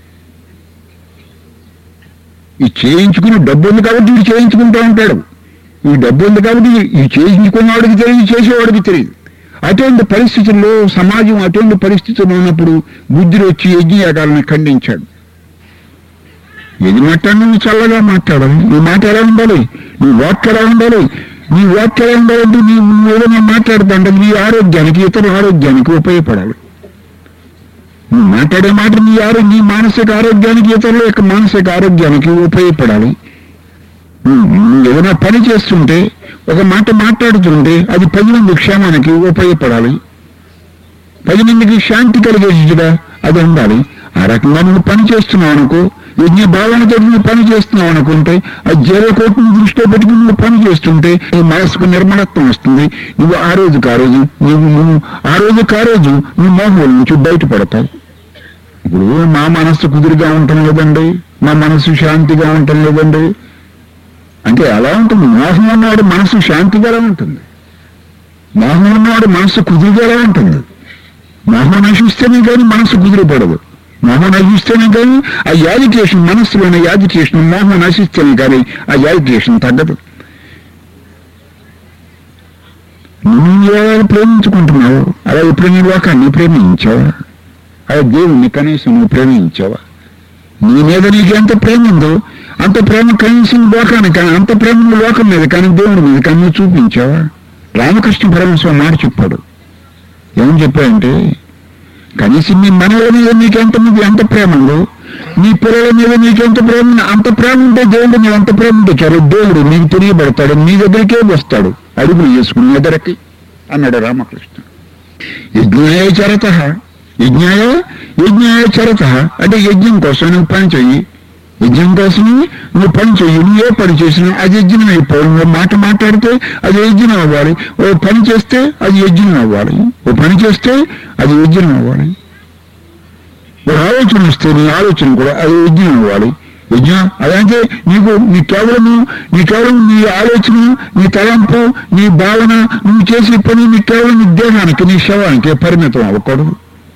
ఈ చేయించుకుని డబ్బు ఉంది కాబట్టి వీడు చేయించుకుంటూ ఉంటాడు ఈ డబ్బు ఉంది కాబట్టి ఈ చేయించుకున్నవాడికి తెలియదు చేసేవాడికి తెలియదు అటువంటి పరిస్థితుల్లో సమాజం అటువంటి పరిస్థితుల్లో ఉన్నప్పుడు బుద్ధుడు వచ్చి యజ్ఞయాగాలను ఖండించాడు ఏది మాట్లాడినా నువ్వు చల్లగా మాట్లాడాలి నీ మాట ఎలా ఉండాలి నీ వాక్ ఎలా ఉండాలి నీ వాక్ ఎలా ఉండాలంటే నీ నువ్వు ఏదైనా మాట్లాడుతుంటే నీ ఆరోగ్యానికి ఇతర ఆరోగ్యానికి ఉపయోగపడాలి నువ్వు మాట్లాడే మాట నీ ఆరో నీ మానసిక ఆరోగ్యానికి ఇతరుల యొక్క మానసిక ఆరోగ్యానికి ఉపయోగపడాలి నువ్వు నువ్వు ఏదైనా పని చేస్తుంటే ఒక మాట మాట్లాడుతుంటే అది పది మంది క్షేమానికి ఉపయోగపడాలి పది మందికి శాంతి కలిగేదిగా అది ఉండాలి ఆ రకంగా నువ్వు పని చేస్తున్నావు అనుకో యజ్ఞ భావనతో నువ్వు పని చేస్తున్నావు అనుకుంటే ఆ జీవకోటిని దృష్టిలో పెట్టుకుని నువ్వు పని చేస్తుంటే నీ మనసుకు నిర్మలత్వం వస్తుంది నువ్వు ఆ రోజుకి ఆ రోజు నువ్వు నువ్వు ఆ రోజుకి ఆ రోజు నువ్వు మోహం నుంచి బయటపడతావు ఇప్పుడు మా మనస్సు కుదురుగా ఉండటం లేదండి మా మనసు శాంతిగా ఉండటం లేదండి అంటే ఎలా ఉంటుంది మోహం ఉన్నవాడు మనసు శాంతిగా ఎలా ఉంటుంది మోహం ఉన్నవాడు మనసు కుదురుగా ఎలా ఉంటుంది మోహం నశిస్తేనే కానీ మనసు కుదిరిపడదు మోహం నశిస్తేనే కానీ ఆ యాజిటేషన్ మనస్సులోని యాజిటేషన్ మోహం నశిస్తేనే కానీ ఆ యాజిటేషన్ తగ్గదు నువ్వు ఎలా ప్రేమించుకుంటున్నావు అలా ఇప్పుడు నీ లోకాన్ని ప్రేమించావా అలా దేవుణ్ణి కనీసం నువ్వు ప్రేమించావా నీ మీద నీకు ఎంత ప్రేమ ఉందో అంత ప్రేమ కనీసం లోకానికి కానీ అంత ప్రేమ నువ్వు లోకం మీద కానీ దేవుడి మీద కానీ నువ్వు చూపించావా రామకృష్ణ పరమేశ్వర మాట చెప్పాడు ఏమని చెప్పాడంటే కనీసం నీ మనవుల మీద నీకెంత మీద ఎంత ప్రేమ ఉందో నీ పిల్లల మీద నీకెంత ప్రేమ ఉందో, అంత ప్రేమ ఉంటే దేవుడు నీ అంత ప్రేమ ఉంటే చాలు దేవుడు నీకు తెలియబడతాడు నీ దగ్గరికే వస్తాడు అడుగులు చేసుకుని ఎదరకి అన్నాడు రామకృష్ణ యజ్ఞాయ చరత యజ్ఞాయ యజ్ఞాయ చరత అంటే యజ్ఞం కోసం నువ్వు పని చెయ్యి యజ్ఞం కోసం నువ్వు పని చెయ్యి నువ్వు ఏ పని చేసినా అది యజ్ఞం అయిపోవాలి నువ్వు మాట మాట్లాడితే అది యజ్ఞం అవ్వాలి ఓ పని చేస్తే అది యజ్ఞం అవ్వాలి ఓ పని చేస్తే అది యజ్ఞం అవ్వాలి ఓ ఆలోచన వస్తే నీ ఆలోచన కూడా అది యజ్ఞం అవ్వాలి యజ్ఞం అదంటే నీకు నీ కేవలము నీ కేవలం నీ ఆలోచన నీ తలంపు నీ భావన నువ్వు చేసే పని నీ కేవలం నీ దేహానికి నీ శవానికి పరిమితం అవ్వకూడదు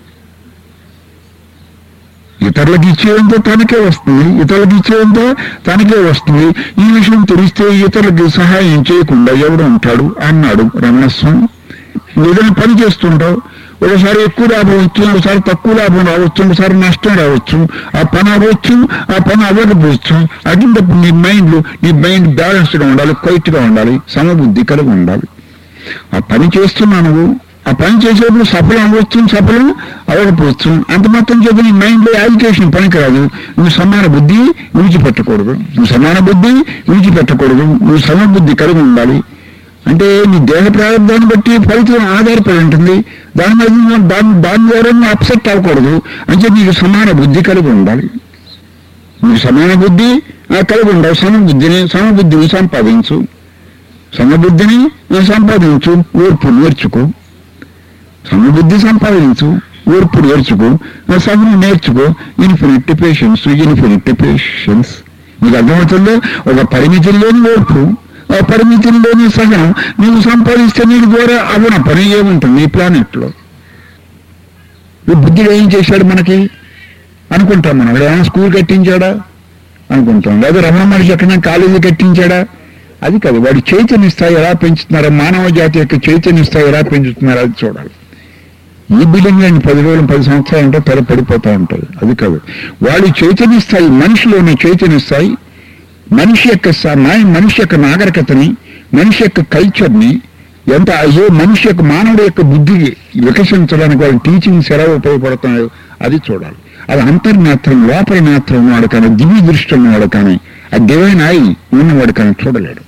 ఇతరులకు ఇచ్చేదంతా తనకే వస్తుంది ఇతరులకు ఇచ్చేదంతా తనకే వస్తుంది ఈ విషయం తెలిస్తే ఇతరులకి సహాయం చేయకుండా ఎవడు ఉంటాడు అన్నాడు రమణస్వామి నువ్వు ఏదైనా పని చేస్తుంటావు ఒకసారి ఎక్కువ లాభం వచ్చు ఒకసారి తక్కువ లాభం రావచ్చు ఒకసారి నష్టం రావచ్చు ఆ పని అవ్వచ్చు ఆ పని అవ్వకపోవచ్చు అటువంటిప్పుడు నీ మైండ్ నీ మైండ్ బ్యాలెన్స్డ్గా ఉండాలి క్వైట్గా ఉండాలి సమబుద్ధి కలిగి ఉండాలి ఆ పని చేస్తున్నావు నువ్వు ఆ పని చేసేప్పుడు సఫలం అవ్వచ్చు సఫలం అవ్వకపోవచ్చు అంత మొత్తం చేత నీ మైండ్లో యాజిటేషన్ పనికిరాదు నువ్వు సమాన బుద్ధి విడిచిపెట్టకూడదు నువ్వు సమాన బుద్ధి విడిచిపెట్టకూడదు నువ్వు సమబుద్ధి కలిగి ఉండాలి అంటే నీ దేహ ప్రారంభాన్ని బట్టి ఫలితం ఆధారపడి ఉంటుంది దాని మీద నువ్వు దాని దాని ద్వారా నువ్వు అప్సెట్ అవ్వకూడదు అంటే నీకు సమాన బుద్ధి కలిగి ఉండాలి నువ్వు సమాన బుద్ధి ఆ, కలిగి ఉండవు సమబుద్ధిని సమబుద్ధిని సంపాదించు సమబుద్ధిని సంపాదించు ఓర్పు నేర్చుకో సమబుద్ధి సంపాదించు ఓర్పు నేర్చుకో సహనం నేర్చుకో ఇన్ఫినిట్ పేషెన్స్ ఇన్ఫినిట్ పేషెన్స్ నీకు అర్థమవుతుందో ఒక పరిమితిలోని ఓర్పు ఆ పరిమితిలోని సహనం నువ్వు సంపాదిస్తే నీకు ద్వారా అవన పని ఏముంటుంది ఈ ప్లానెట్లో ఈ బుద్ధుడు ఏం చేశాడు మనకి అనుకుంటాం మనం ఏమైనా స్కూల్ కట్టించాడా అనుకుంటాం లేదా రమణ మనిషి ఎక్కడైనా కాలేజీ కట్టించాడా అది కాదు వాడి చైతన్య స్థాయి ఎలా పెంచుతున్నారో మానవ జాతి యొక్క చైతన్య స్థాయి ఎలా పెంచుతున్నారో అది చూడాలి ఈ బిల్డింగ్ అండి పది రోజులు పది సంవత్సరాలు అంటే తెర పడిపోతూ ఉంటాయి అది కాదు వాళ్ళు చైతన్య స్థాయి మనిషిలోని చైతన్య స్థాయి మనిషి యొక్క స- మా- మనిషి యొక్క నాగరికతని మనిషి యొక్క కల్చర్ని ఎంత ఏ మనిషి యొక్క మానవుడి యొక్క బుద్ధి వికసించడానికి వాళ్ళ టీచింగ్స్ ఎలా ఉపయోగపడుతున్నాయో అది చూడాలి అది అంతర్నేత్రం లోపల నేత్రం ఉన్నవాడు కానీ దివ్య దృష్టి ఉన్నవాడు కానీ ఆ డివైన్ ఐ ఉన్నవాడు కానీ చూడలేడు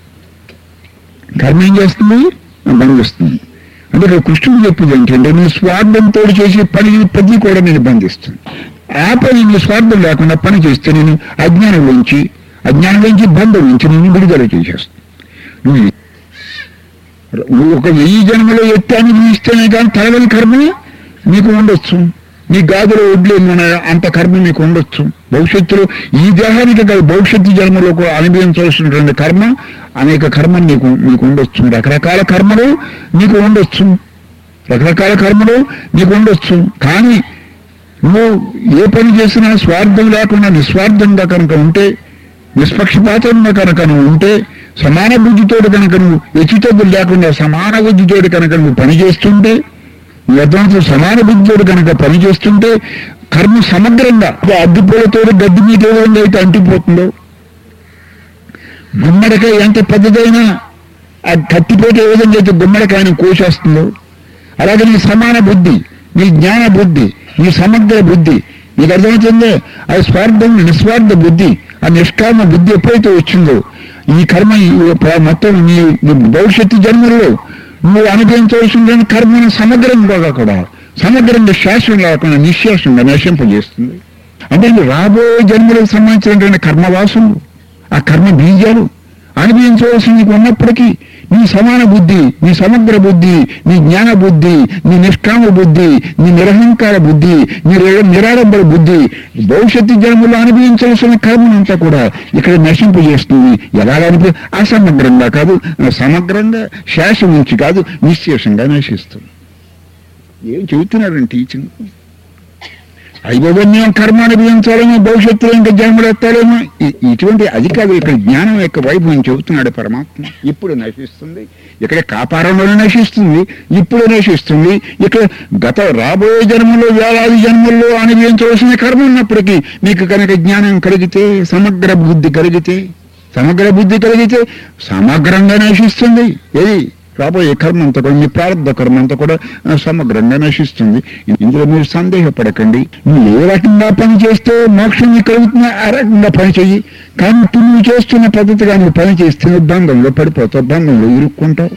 కర్మ ఏం చేస్తుంది బంధిస్తుంది అంటే ఇక్కడ కృష్ణుడు చెప్పింది ఏంటంటే నీ స్వార్థంతో చేసే పని ప్రతి కూడా నేను బంధిస్తుంది ఆ పని నీ స్వార్థం లేకుండా పని చేస్తే నేను అజ్ఞానం నుంచి అజ్ఞానం నుంచి బంధం నుంచి నేను విడుదల చేసేస్తాను నువ్వు నువ్వు ఒక వెయ్యి జన్మలో ఎత్తాన్ని ఇస్తేనే కానీ తలగని కర్మ నీకు ఉండొచ్చు నీ గాజులో వడ్లు ఎన్ని ఉన్నాయో అంత కర్మ మీకు ఉండొచ్చు భవిష్యత్తులో ఈ దేహానికి కాదు భవిష్యత్తు జన్మలో కూడా అనుభవించవలసినటువంటి కర్మ అనేక కర్మ నీకు మీకు ఉండొచ్చు రకరకాల కర్మలు నీకు ఉండొచ్చు రకరకాల కర్మలు నీకు ఉండొచ్చు కానీ నువ్వు ఏ పని చేసినా స్వార్థం లేకుండా నిస్వార్థంగా కనుక ఉంటే నిష్పక్షపాతంగా కనుక నువ్వు ఉంటే సమాన బుద్ధితోటి కనుక నువ్వు హెచ్చుతగ్గులు లేకుండా సమాన బుద్ధితోటి కనుక నువ్వు పని చేస్తుంటే నీ అర్థంతో సమాన బుద్ధితోటి కనుక పని చేస్తుంటే కర్మ సమగ్రంగా అగ్గిపూలతో గడ్డి మీద ఏ విధంగా అయితే అంటిపోతుందో గుమ్మడికాయ ఎంత పెద్దదైనా ఆ కత్తిపోతే ఏ విధంగా అయితే గుమ్మడికాయని కోసేస్తుందో అలాగే నీ సమాన బుద్ధి నీ జ్ఞాన బుద్ధి నీ సమగ్ర బుద్ధి నీకు అర్థమవుతుందే అది స్వార్థం నిస్వార్థ బుద్ధి ఆ నిష్కామ బుద్ధి ఎప్పుడైతే వచ్చిందో ఈ కర్మ ఈ ప్ర- మొత్తం నీ నీ భవిష్యత్తు జన్మల్లో నువ్వు అనుభవించవలసిన కర్మను సమగ్రంగా కూడా సమగ్రంగా శాశ్వతం లేకుండా నిశ్శాసంగా నశింపజేస్తుంది అంటే ఇది రాబోయే జన్మలకు సంబంధించినటువంటి కర్మవాసులు ఆ కర్మ బీజాలు అనుభవించవలసి నీకు ఉన్నప్పటికీ నీ సమాన బుద్ధి నీ సమగ్ర బుద్ధి నీ జ్ఞాన బుద్ధి నీ నిష్కామ బుద్ధి నీ నిరహంకార బుద్ధి నీ నిర- నిరాడంబర బుద్ధి భవిష్యత్తు జన్మలో అనుభవించవలసిన కర్మనంతా కూడా ఇక్కడ నశింపు చేస్తుంది ఎలా అనిపి అసమగ్రంగా కాదు సమగ్రంగా శేషం నుంచి కాదు నిశ్శేషంగా నశిస్తుంది ఏం చెబుతున్నారండి టీచింగ్ అయిపోవన్నీ కర్మ అనుభవించాలేమో భవిష్యత్తులో ఇంకా జన్మలు ఎత్తాలేమో ఇ- ఇటువంటి అది కాదు ఇక్కడ జ్ఞానం యొక్క వైభవం చెబుతున్నాడు పరమాత్మ ఇప్పుడు నశిస్తుంది ఇక్కడ కాపారంలోనే నశిస్తుంది ఇప్పుడు నశిస్తుంది ఇక్కడ గత రాబోయే జన్మలో వేలాది జన్మల్లో అనుభవించవలసిన కర్మ ఉన్నప్పటికీ మీకు కనుక జ్ఞానం కలిగితే సమగ్ర బుద్ధి కలిగితే సమగ్ర బుద్ధి కలిగితే సమగ్రంగా నశిస్తుంది ఏది రాబోయే కర్మ అంతా కూడా మీ ప్రారంభ కర్మ అంతా కూడా ఆ, సమగ్రంగా నశిస్తుంది ఇందులో మీరు సందేహపడకండి నువ్వు ఏ రకంగా పని చేస్తే మోక్షం నీకు కలుగుతుందో ఆ రకంగా పని చెయ్యి కానీ ఇప్పుడు నువ్వు చేస్తున్న పద్ధతిగా నువ్వు పని చేస్తే నువ్వు బంధంలో పడిపోతావు బంధంలో ఇరుక్కుంటావు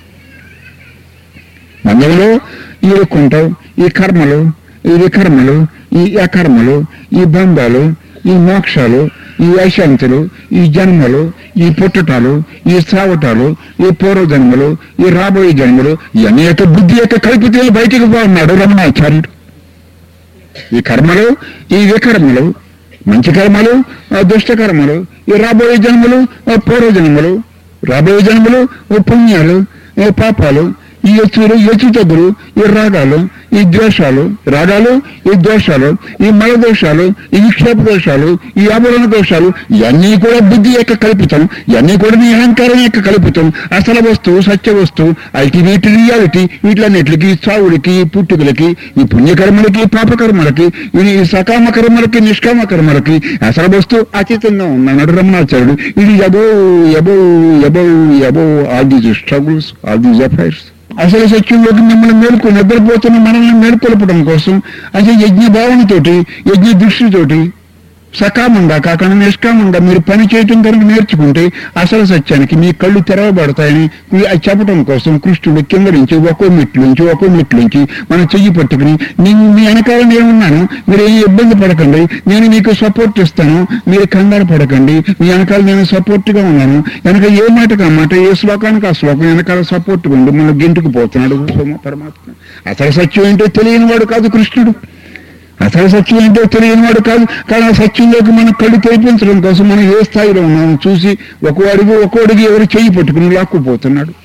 బంధంలో ఇరుక్కుంటావు ఈ కర్మలు ఈ వికర్మలు ఈ అకర్మలు ఈ బంధాలు ఈ మోక్షాలు ఈ అశాంతులు ఈ జన్మలు ఈ పుట్టటాలు ఈ సావటాలు ఈ పూర్వజన్మలు ఈ రాబోయే జన్మలు ఈ అనేక బుద్ధి యొక్క కల్పితే బయటికి పోన్నాడు రమణాచార్యుడు ఈ కర్మలు ఈ వికర్మలు మంచి కర్మలు ఆ దుష్ట కర్మలు ఈ రాబోయే జన్మలు ఆ పూర్వజన్మలు రాబోయే జన్మలు ఓ పుణ్యాలు ఏ పాపాలు ఈ ఎచ్చులు ఎచ్చు తగ్గులు ఈ రాగాలు ఈ ద్వేషాలు రాగాలు ఈ దోషాలు ఈ మల దోషాలు ఈ విక్షేప దోషాలు ఈ ఆభరణ దోషాలు ఇవన్నీ కూడా బుద్ధి యొక్క కల్పితం ఇవన్నీ కూడా నీ అహంకారం యొక్క కల్పితం అసలు వస్తువు సత్య వస్తువు అల్టిమేట్ రియాలిటీ వీటిలన్నిటికి చావుడికి పుట్టుకలకి ఈ పుణ్యకర్మలకి పాపకర్మలకి ఇది సకామ కర్మలకి నిష్కామ కర్మలకి అసలు వస్తువు అతీతంగా ఉన్నాడు రమణాచార్యుడు ఇది above above above above all these struggles all these affairs అసలు సత్యంలోకి మిమ్మల్ని మేలుకు నిద్రపోతున్న మనల్ని మేల్కొల్పడం కోసం అసలు యజ్ఞ భావనతోటి యజ్ఞ దృష్టితోటి సకామంగా కాకుండా నిష్కామంగా మీరు పని చేయటం కనుక నేర్చుకుంటే అసలు సత్యానికి మీ కళ్ళు తెరవబడతాయని ఈ- అది చెప్పడం కోసం కృష్ణుడు కింద నుంచి ఒక్కో మెట్లు నుంచి ఒక్కో మెట్లు నుంచి మనం చెయ్యి పట్టుకుని నేను మీ వెనకాల నేనున్నాను మీరు ఏం ఇబ్బంది పడకండి నేను మీకు సపోర్ట్ ఇస్తాను మీరు కంగారు పడకండి మీ వెనకాల నేను సపోర్ట్గా ఉన్నాను వెనక ఏ మాటకు ఆ మాట ఏ శ్లోకానికి ఆ శ్లోకం వెనకాల సపోర్ట్ ఉండి మన గింటుకు పోతున్నాడు సోమ పరమాత్మ అసలు సత్యం ఏంటో తెలియని వాడు కాదు కృష్ణుడు అసలు సత్యం ఏంటో తెలియని వాడు కాదు కానీ ఆ సత్యంలోకి మనం కళ్ళు తెరిపించడం కోసం మనం ఏ స్థాయిలో ఉన్నామో చూసి ఒక అడుగు ఒక అడుగు ఎవరు చెయ్యి పట్టుకుని లాక్కుపోతున్నాడు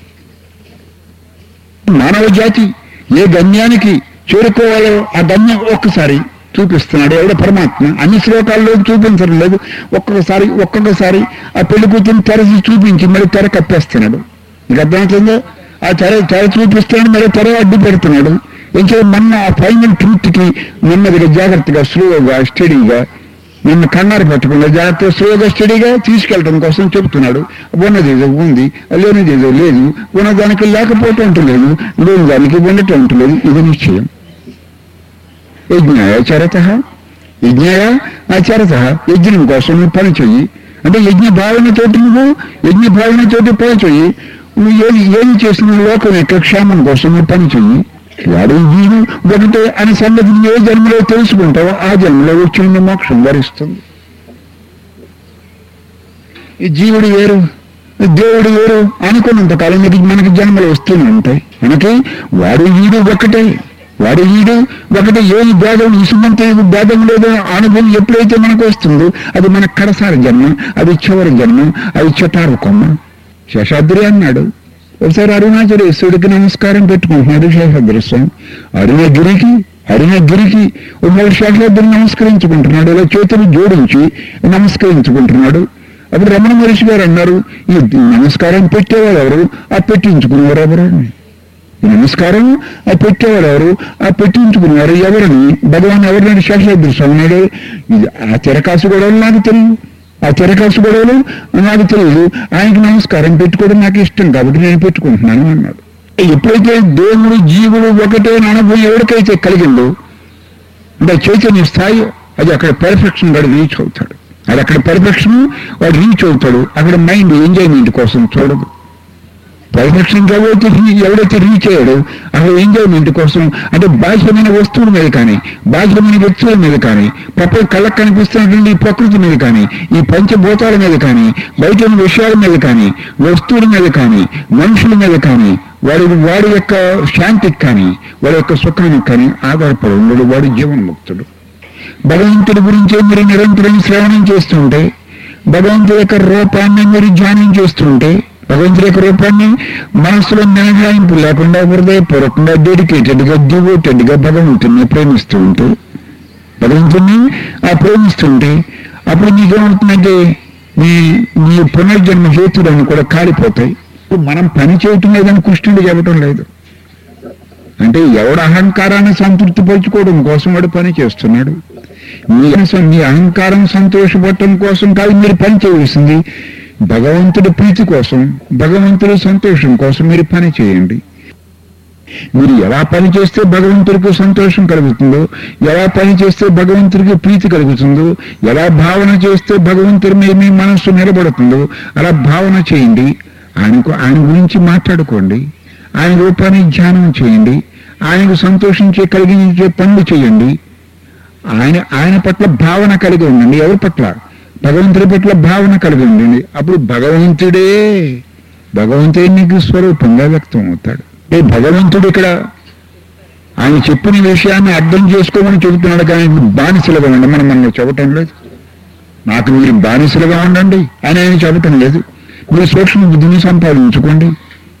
మానవ జాతి ఏ గమ్యానికి చేరుకోవాలో ఆ గమ్యం ఒక్కసారి చూపిస్తున్నాడు ఎవడ పరమాత్మ అన్ని శ్లోకాల్లో చూపించడం లేదు ఒక్కొక్కసారి ఒక్కొక్కసారి ఆ పెళ్లి కూతురు తెరచి చూపించి మరి తెర కప్పేస్తున్నాడు నీకు అర్థమవుతుందో ఆ తెర తెర చూపిస్తున్నాడు మరి తెర అడ్డు పెడుతున్నాడు ఇంకా మన ఆ ఫైనల్ ట్రూత్కి నెమ్మదిగా జాగ్రత్తగా స్లోగా స్టడీగా నిన్ను కంగారు పెట్టకుండా జాగ్రత్తగా స్లోగా స్టడీగా తీసుకెళ్ళడం కోసం చెబుతున్నాడు ఉన్నది ఏదో ఉంది లేనిది ఏదో లేదు ఉన్నదానికి లేకపోవటం అంటలేదు లేని దానికి ఉండటం అంటలేదు ఇది నిశ్చయం యజ్ఞాయ చరత యజ్ఞాయ ఆచరత యజ్ఞం కోసం నువ్వు పని చెయ్యి అంటే యజ్ఞ భావనతోటి నువ్వు యజ్ఞ భావనతోటి పని చెయ్యి నువ్వు ఏది ఏది చేసిన లోకం యొక్క క్షేమం కోసం నువ్వు పని చెయ్యి వాడు వీడు ఒకటే అనే సంగతి ఏ జన్మలో తెలుసుకుంటావో ఆ జన్మలో వచ్చిన మోక్షం వరిస్తుంది ఈ జీవుడు వేరు దేవుడు వేరు అనుకున్నంత కాలం ఇది మనకి జన్మలు వస్తూనే ఉంటాయి మనకి వాడు వీడు ఒకటే వాడు వీడు ఒకటే ఏది భేదం ఇసుమంత భేదం లేదు అనుభవం ఎప్పుడైతే మనకు వస్తుందో అది మన కడసారి జన్మ అది చివరి జన్మ అది చెటారు కొమ్మ శేషాద్రి అన్నాడు ఒకసారి అరుణాచలేశ్వరుడికి నమస్కారం పెట్టుకుంటున్నాడు శేషాద్రి స్వామి అరుణగిరికి అరుణగిరికి ఒకవేళ శేషాద్రిని నమస్కరించుకుంటున్నాడు ఇలా చేతులు జోడించి నమస్కరించుకుంటున్నాడు అప్పుడు రమణ మహర్షి గారు అన్నారు ఈ నమస్కారం పెట్టేవాడు ఎవరు ఆ పెట్టించుకునేవారు ఎవరు ఈ నమస్కారం ఆ పెట్టేవాడు ఎవరు ఆ పెట్టించుకునేవారు ఎవరని భగవాన్ ఎవరిని శేషాద్రి స్వామి అన్నాడు ఇది ఆ తిరకాసు గొడవలు నాకు తెలియదు ఆ తిరకాసు గొడవలు నాకు తెలియదు ఆయనకి నమస్కారం పెట్టుకోవడం నాకు ఇష్టం కాబట్టి నేను పెట్టుకుంటున్నాను అన్నాడు ఎప్పుడైతే దేవుడు జీవుడు ఒకటే అని అనుభవం ఎవరికైతే కలిగిందో అంటే చైతన్య స్థాయి అది అక్కడ పెర్ఫెక్షన్ వాడు రీచ్ అవుతాడు అది అక్కడ పెర్ఫెక్షన్ వాడు రీచ్ అవుతాడు అక్కడ మైండ్ ఎంజాయ్మెంట్ కోసం చూడదు పర్ఫెక్షన్ కాబట్టి ఎవడైతే రీచ్ అయ్యాడో అక్కడ ఎంజాయ్మెంట్ కోసం అంటే బాహ్యమైన వస్తువుల మీద కానీ బాహ్యమైన వ్యక్తుల మీద కానీ ప్రపంచ కళ్ళకు కనిపిస్తున్నటువంటి ఈ ప్రకృతి మీద కానీ ఈ పంచభూతాల మీద కానీ బయట ఉన్న విషయాల మీద కానీ వస్తువుల మీద కానీ మనుషుల మీద కానీ వాడి వాడి యొక్క శాంతికి కానీ వాడి యొక్క సుఖానికి కానీ ఆధారపడి ఉండడు వాడు జీవన్ముక్తుడు భగవంతుడి గురించి మీరు నిరంతరం శ్రవణం చేస్తుంటే భగవంతుడి యొక్క రూపాన్ని మీరు ధ్యానం చేస్తుంటే భగవంతుడి యొక్క రూపాన్ని మనసులో మినహాయింపు లేకుండా హృదయపూర్వకంగా డెడికేటెడ్ గా డివోటెడ్ గా భగవంతుడిని ప్రేమిస్తూ ఉంటే భగవంతుడిని ఆ ప్రేమిస్తుంటే అప్పుడు మీకేమవుతుందంటే మీ మీ పునర్జన్మ హేతులను కూడా కాలిపోతాయి మనం పని చేయటం లేదని కృష్ణుడు చెప్పటం లేదు అంటే ఎవడు అహంకారాన్ని సంతృప్తి పరచుకోవడం కోసం వాడు పని చేస్తున్నాడు మీ మీ అహంకారం సంతోషపడటం కోసం కాదు మీరు పని చేయవలసింది భగవంతుడి ప్రీతి కోసం భగవంతుడి సంతోషం కోసం మీరు పని చేయండి మీరు ఎలా పని చేస్తే భగవంతుడికి సంతోషం కలుగుతుందో ఎలా పని చేస్తే భగవంతుడికి ప్రీతి కలుగుతుందో ఎలా భావన చేస్తే భగవంతుడి మీద మీ మనస్సు నిలబడుతుందో అలా భావన చేయండి ఆయనకు ఆయన గురించి మాట్లాడుకోండి ఆయన రూపాన్ని ధ్యానం చేయండి ఆయనకు సంతోషించే కలిగించే పనులు చేయండి ఆయన ఆయన పట్ల భావన కలిగి ఉండండి ఎవరి పట్ల భగవంతుడి పట్ల భావన కలిగి ఉండండి అప్పుడు భగవంతుడే భగవంతుడే నీకు స్వరూపంగా వ్యక్తం అవుతాడు ఏ భగవంతుడు ఇక్కడ ఆయన చెప్పిన విషయాన్ని అర్థం చేసుకోమని చెబుతున్నాడు కానీ బానిసలుగా ఉండమని మనం చెప్పటం లేదు నాకు మీరు బానిసలుగా ఉండండి అని ఆయన చెప్పటం లేదు మీరు సూక్ష్మ బుద్ధిని సంపాదించుకోండి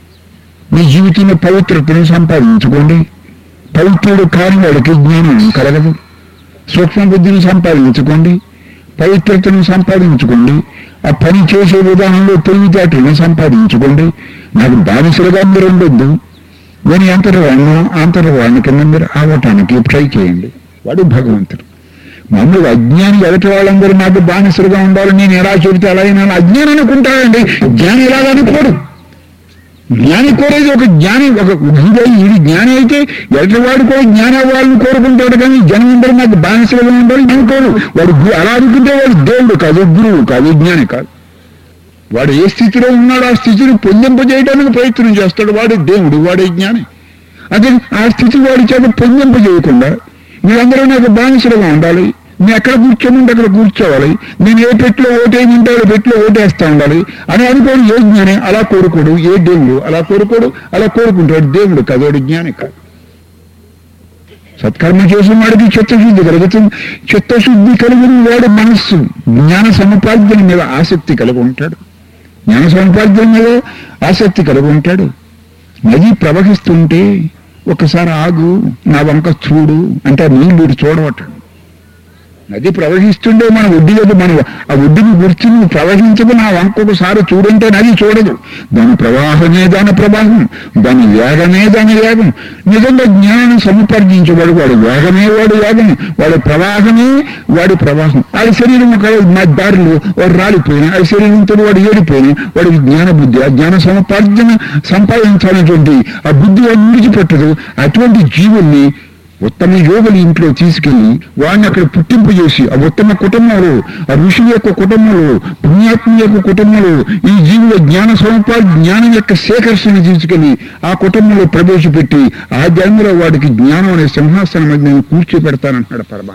మీ జీవితంలో పవిత్రతను సంపాదించుకోండి పవిత్రుడు కాని వాడికి జ్ఞానం కలగదు సూక్ష్మ బుద్ధిని సంపాదించుకోండి పవిత్రతను సంపాదించుకోండి ఆ పని చేసే విధానంలో తెలివితేటలను సంపాదించుకోండి నాకు బానిసలుగా మీరు ఉండొద్దు నేను అంతర్వాణ్ణి అంతర్వాణి కింద మీరు అవ్వటానికి ట్రై చేయండి వాడు భగవంతుడు మామూలుగా అజ్ఞాని ఎదుటి వాళ్ళందరూ నాకు బానిసలుగా ఉండాలి నేను ఎలా చెబితే అలా అయినా అజ్ఞానం అనుకుంటాడండి జ్ఞాని ఇలాగ అనుకోడు జ్ఞాని కోరేది ఒక జ్ఞాని ఒక ఇది ఇది జ్ఞాని అయితే ఎదుటివాడు కూడా జ్ఞాన వాళ్ళని కోరుకుంటాడు కానీ జనమందరూ నాకు బానిసలుగా ఉండాలి అనుకోడు వాడు గు- అలా అనుకుంటే వాడు దేవుడు కాదు గురువు కాదు జ్ఞాని కాదు వాడు ఏ స్థితిలో ఉన్నాడో ఆ స్థితిని పొందింపజేయడానికి ప్రయత్నం చేస్తాడు వాడే దేవుడు వాడే జ్ఞాని అదే ఆ స్థితి వాడి చేత పొందింపజేయకుండా మీరందరూ నాకు బానిసలుగా ఉండాలి నేను ఎక్కడ కూర్చోమంటే అక్కడ కూర్చోవాలి నేను ఏ పెట్లో ఓటేయమంటే ఆ పెట్లో ఓటేస్తా ఉండాలి అని అనుకోడు ఏ జ్ఞాని అలా కోరుకోడు ఏ దేవుడు అలా కోరుకోడు అలా కోరుకుంటాడు దేవుడు కాదు వాడు జ్ఞాని కాదు సత్కర్మ చేసిన వాడికి చిత్తశుద్ధి కలుగుతుంది చిత్తశుద్ధి కలిగిన వాడు మనస్సు జ్ఞాన సముపార్జన మీద ఆసక్తి కలిగి ఉంటాడు జ్ఞాన సముపార్జన మీద ఆసక్తి కలిగి ఉంటాడు నది ప్రవహిస్తుంటే ఒకసారి ఆగు నా వంక చూడు అంటే ఆ నీళ్ళు ఇటు చూడవట నది ప్రవహిస్తుండే మన ఒడ్డు దగ్గర మనం ఆ ఒడ్డుని కూర్చుని ప్రవహించదు నా వంకొకసారి చూడంటే నది చూడదు దాని ప్రవాహమే దాని ప్రవాహం దాని వేగమే దాని వేగం నిజంగా జ్ఞానం సముపార్జించేవాడు వాడు వేగమే వాడు వేగం వాడి ప్రవాహమే వాడి ప్రవాహం వాడి శరీరం ఒక మా దారిలో వాడు రాలిపోయినా ఆ శరీరంతో వాడు ఏడిపోయినా వాడికి జ్ఞాన బుద్ధి ఆ జ్ఞాన సముపార్జన సంపాదించాలనేటువంటి ఆ బుద్ధి వాడు విడిచిపెట్టదు అటువంటి జీవుల్ని ఉత్తమ యోగులు ఇంట్లో తీసుకెళ్లి వాడిని అక్కడ పుట్టింపు చేసి ఆ ఉత్తమ కుటుంబంలో ఆ ఋషుల యొక్క కుటుంబంలో పుణ్యాత్మ యొక్క కుటుంబంలో ఈ జీవుల జ్ఞాన సముపాద జ్ఞానం యొక్క సేకర్షణ తీసుకెళ్లి ఆ కుటుంబంలో ప్రవేశపెట్టి ఆ జన్మలో వాడికి జ్ఞానం అనే సింహాసనం మీద నేను కూర్చోపెడతానంటున్నాడు పరమా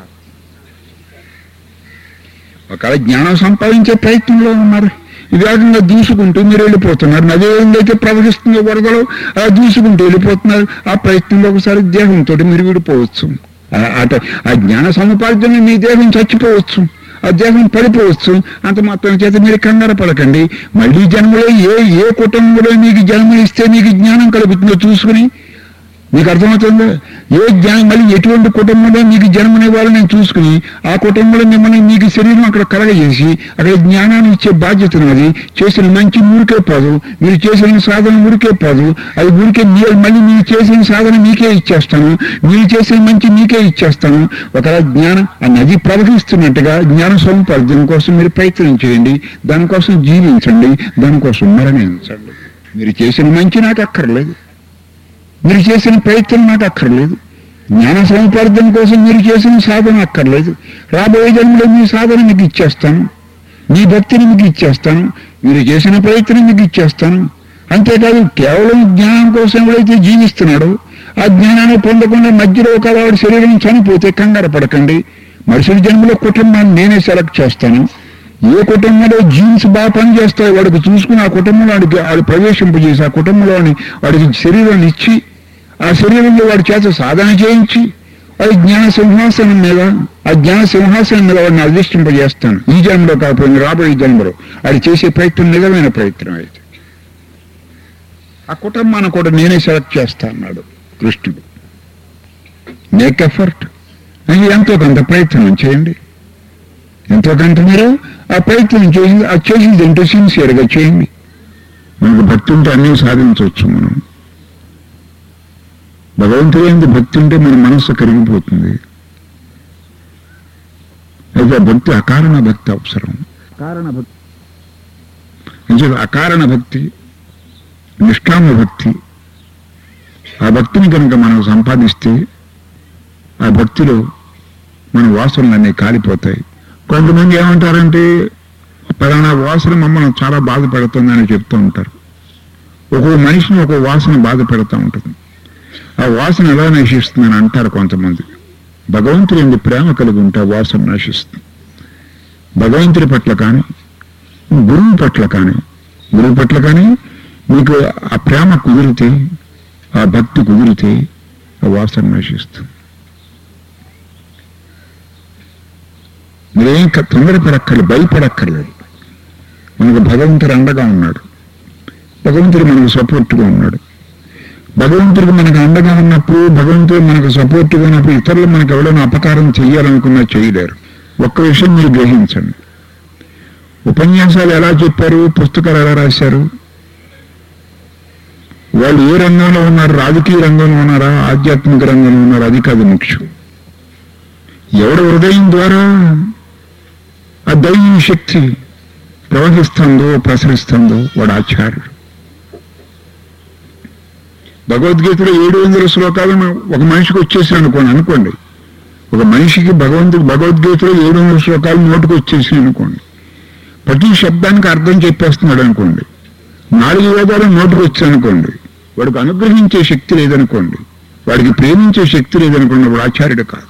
ఒకవేళ జ్ఞానం సంపాదించే ప్రయత్నంలో ఉన్నారు వేగంగా దూసుకుంటూ మీరు వెళ్ళిపోతున్నారు నది ఏదైతే ప్రవహిస్తుందో వరదలో ఆ దూసుకుంటూ వెళ్ళిపోతున్నారు ఆ ప్రయత్నంలో ఒకసారి దేహంతో మీరు విడిపోవచ్చు ఆ- అట ఆ జ్ఞాన సముపార్జన మీ దేహం చచ్చిపోవచ్చు ఆ దేహం పడిపోవచ్చు అంత మాత్రం చేత మీరు కంగారు పడకండి మళ్ళీ జన్మలో ఏ ఏ కుటుంబంలో మీకు జన్మ ఇస్తే మీకు జ్ఞానం కలుగుతుందో చూసుకుని మీకు అర్థమవుతుందా ఏ జ్ఞానం మళ్ళీ ఎటువంటి కుటుంబంలో మీకు జన్మనివ్వాలో నేను చూసుకుని ఆ కుటుంబంలో మిమ్మల్ని మీకు శరీరం అక్కడ కలగజేసి అక్కడ జ్ఞానాన్ని ఇచ్చే బాధ్యత నాది చేసిన మంచి ఊరికే పోదు మీరు చేసిన సాధన ఊరికే పోదు అది ఊరికే మీ మళ్ళీ మీరు చేసిన సాధన మీకే ఇచ్చేస్తాను మీరు చేసిన మంచి మీకే ఇచ్చేస్తాను ఒకవేళ జ్ఞానం ఆ నది ప్రవహిస్తున్నట్టుగా జ్ఞాన సముపార్జన కోసం మీరు ప్రయత్నం చేయండి దానికోసం జీవించండి దానికోసం మరణించండి మీరు చేసిన మంచి నాకు అక్కర్లేదు మీరు చేసిన ప్రయత్నం నాకు అక్కర్లేదు జ్ఞాన సముపార్జన కోసం మీరు చేసిన సాధన అక్కర్లేదు రాబోయే జన్మలో మీ సాధన మీకు ఇచ్చేస్తాను మీ భక్తిని మీకు ఇచ్చేస్తాను మీరు చేసిన ప్రయత్నం మీకు ఇచ్చేస్తాను అంతేకాదు కేవలం జ్ఞానం కోసం ఎవరైతే జీవిస్తున్నాడో ఆ జ్ఞానాన్ని పొందకుండా మధ్యలో ఒక వాడి శరీరం చనిపోతే కంగారు పడకండి మరుసటి జన్మలో కుటుంబాన్ని నేనే సెలెక్ట్ చేస్తాను ఏ కుటుంబంలో జీన్స్ బాగా పనిచేస్తాయి వాడికి చూసుకుని ఆ కుటుంబంలో వాడికి వాడు ప్రవేశింపజేసి ఆ కుటుంబంలో వాడికి శరీరాన్ని ఇచ్చి ఆ శరీరంలో వాడి చేత సాధన చేయించి అది జ్ఞాన సింహాసనం మీద ఆ జ్ఞాన సింహాసనం మీద వాడిని అధిష్టింపజేస్తాను ఈ జన్మలో కాకపోయినా రాబోయే జన్మలో అది చేసే ప్రయత్నం నిజమైన ప్రయత్నం అయితే ఆ కుటుంబాన్ని కూడా నేనే సెలెక్ట్ చేస్తా అన్నాడు కృష్ణుడు మేక్ ఎఫర్ట్ అని ఎంతో కొంత ప్రయత్నం చేయండి ఎంతో కొంత మీరు ఆ ప్రయత్నం చేయండి ఆ చేసింది ఏంటో సిన్సియర్గా చేయండి మనకు భక్తి ఉంటే అన్నీ సాధించవచ్చు మనం భగవంతుడు ఏంది భక్తి ఉంటే మన మనస్సు కరిగిపోతుంది అయితే ఆ భక్తి అకారణ భక్తి అవసరం కారణ భక్తి నిజంగా అకారణ భక్తి నిష్కామ భక్తి ఆ భక్తిని కనుక మనం సంపాదిస్తే ఆ భక్తిలో మన వాసనలన్నీ కాలిపోతాయి కొంతమంది ఏమంటారంటే పలానా వాసన మమ్మల్ని చాలా బాధ పెడుతుందని చెప్తూ ఉంటారు ఒక్కో మనిషిని ఒక్కో వాసన బాధ పెడతా ఉంటుంది ఆ వాసన ఎలా నశిస్తుందని అంటారు కొంతమంది భగవంతుడి ఎందు ప్రేమ కలిగి ఉంటే ఆ వాసన నశిస్తుంది భగవంతుడి పట్ల కానీ గురువు పట్ల కానీ గురువు పట్ల కానీ మీకు ఆ ప్రేమ కుదిరితే ఆ భక్తి కుదిరితే ఆ వాసన నశిస్తుంది మీరేం క- తొందరపడక్కర్లేదు భయపడక్కర్లేదు మనకు భగవంతుడు అండగా ఉన్నాడు భగవంతుడు మనకు సపోర్ట్గా ఉన్నాడు భగవంతుడికి మనకు అండగా ఉన్నప్పుడు భగవంతుడు మనకు సపోర్ట్గా ఉన్నప్పుడు ఇతరులు మనకు ఎవరైనా అపకారం చేయాలనుకున్నా చేయలేరు ఒక్క విషయం మీరు గ్రహించండి ఉపన్యాసాలు ఎలా చెప్పారు పుస్తకాలు ఎలా రాశారు వాళ్ళు ఏ రంగంలో ఉన్నారు రాజకీయ రంగంలో ఉన్నారా ఆధ్యాత్మిక రంగంలో ఉన్నారా అది కాదు ముఖ్యం ఎవడ హృదయం ద్వారా ఆ దైవీ శక్తి ప్రవహిస్తుందో ప్రసరిస్తుందో వాడు ఆచార్యుడు భగవద్గీతలో ఏడు వందల శ్లోకాలు ఒక మనిషికి వచ్చేసి అనుకోండి అనుకోండి ఒక మనిషికి భగవంతుడు భగవద్గీతలో ఏడు వందల శ్లోకాలు నోటుకు వచ్చేసి అనుకోండి ప్రతి శబ్దానికి అర్థం చెప్పేస్తున్నాడు అనుకోండి నాలుగు వేదాలు నోటుకు వచ్చాయి అనుకోండి వాడికి అనుగ్రహించే శక్తి లేదనుకోండి వాడికి ప్రేమించే శక్తి లేదనుకోండి వాడు ఆచార్యుడు కాదు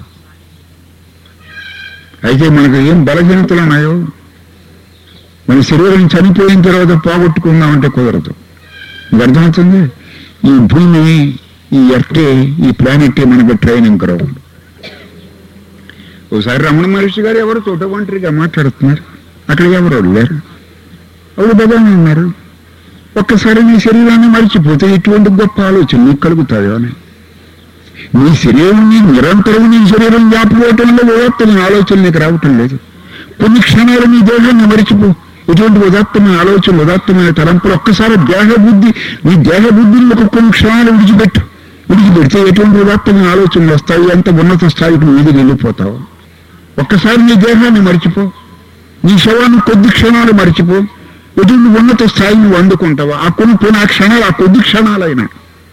అయితే మనకు ఏం బలహీనతలు ఉన్నాయో మన శరీరం చనిపోయిన తర్వాత పోగొట్టుకుందామంటే కుదరదు మీకు అర్థమవుతుంది ఈ భూమి ఈ ఎర్టే ఈ ప్లానెట్ మనకు ట్రైనింగ్ గ్రౌండ్ ఒకసారి రమణ మహర్షి గారు ఎవరు తోట ఒంటరిగా మాట్లాడుతున్నారు అక్కడ ఎవరు లేరు అప్పుడు భగవాన్ ఉన్నారు ఒక్కసారి నీ శరీరాన్ని మర్చిపోతే ఇటువంటి గొప్ప ఆలోచన నీకు కలుగుతాయో అని నీ శరీరం నీ నిరంతరం నీ శరీరం వ్యాపకవటంలో ఉదాత్తమైన ఆలోచన నీకు రావటం లేదు కొన్ని క్షణాలు నీ దేహాన్ని మరిచిపో ఇటువంటి ఉదాత్తమైన ఆలోచన ఉదాత్తమైన తలంపులు ఒక్కసారి దేహ బుద్ధి నీ దేహ బుద్ధిని కొన్ని క్షణాలు విడిచిపెట్టు విడిచిపెడితే ఎటువంటి ఉదాత్తమైన ఆలోచనలు వస్తాయి ఎంత ఉన్నత స్థాయికి నువ్వు ఎదిగి వెళ్ళిపోతావు ఒక్కసారి నీ దేహాన్ని మర్చిపో నీ శవాన్ని కొద్ది క్షణాలు మర్చిపో ఎటువంటి ఉన్నత స్థాయి నువ్వు అందుకుంటావా ఆ కొన్ని పోయిన ఆ క్షణాలు ఆ కొద్ది క్షణాలైనా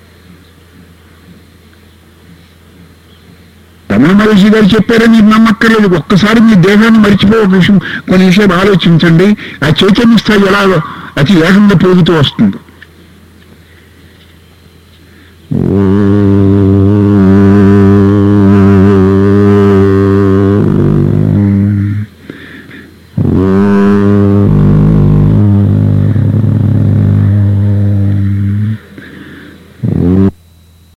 రమణ మహర్షి గారు చెప్పారని మీరు నమ్మక్కర్లేదు ఒక్కసారి మీ దేహాన్ని మర్చిపో ఒక విషయం కొన్ని విషయాలు ఆలోచించండి ఆ చైతన్య స్థాయి ఎలాగో అతి వేగంగా పెరుగుతూ వస్తుంది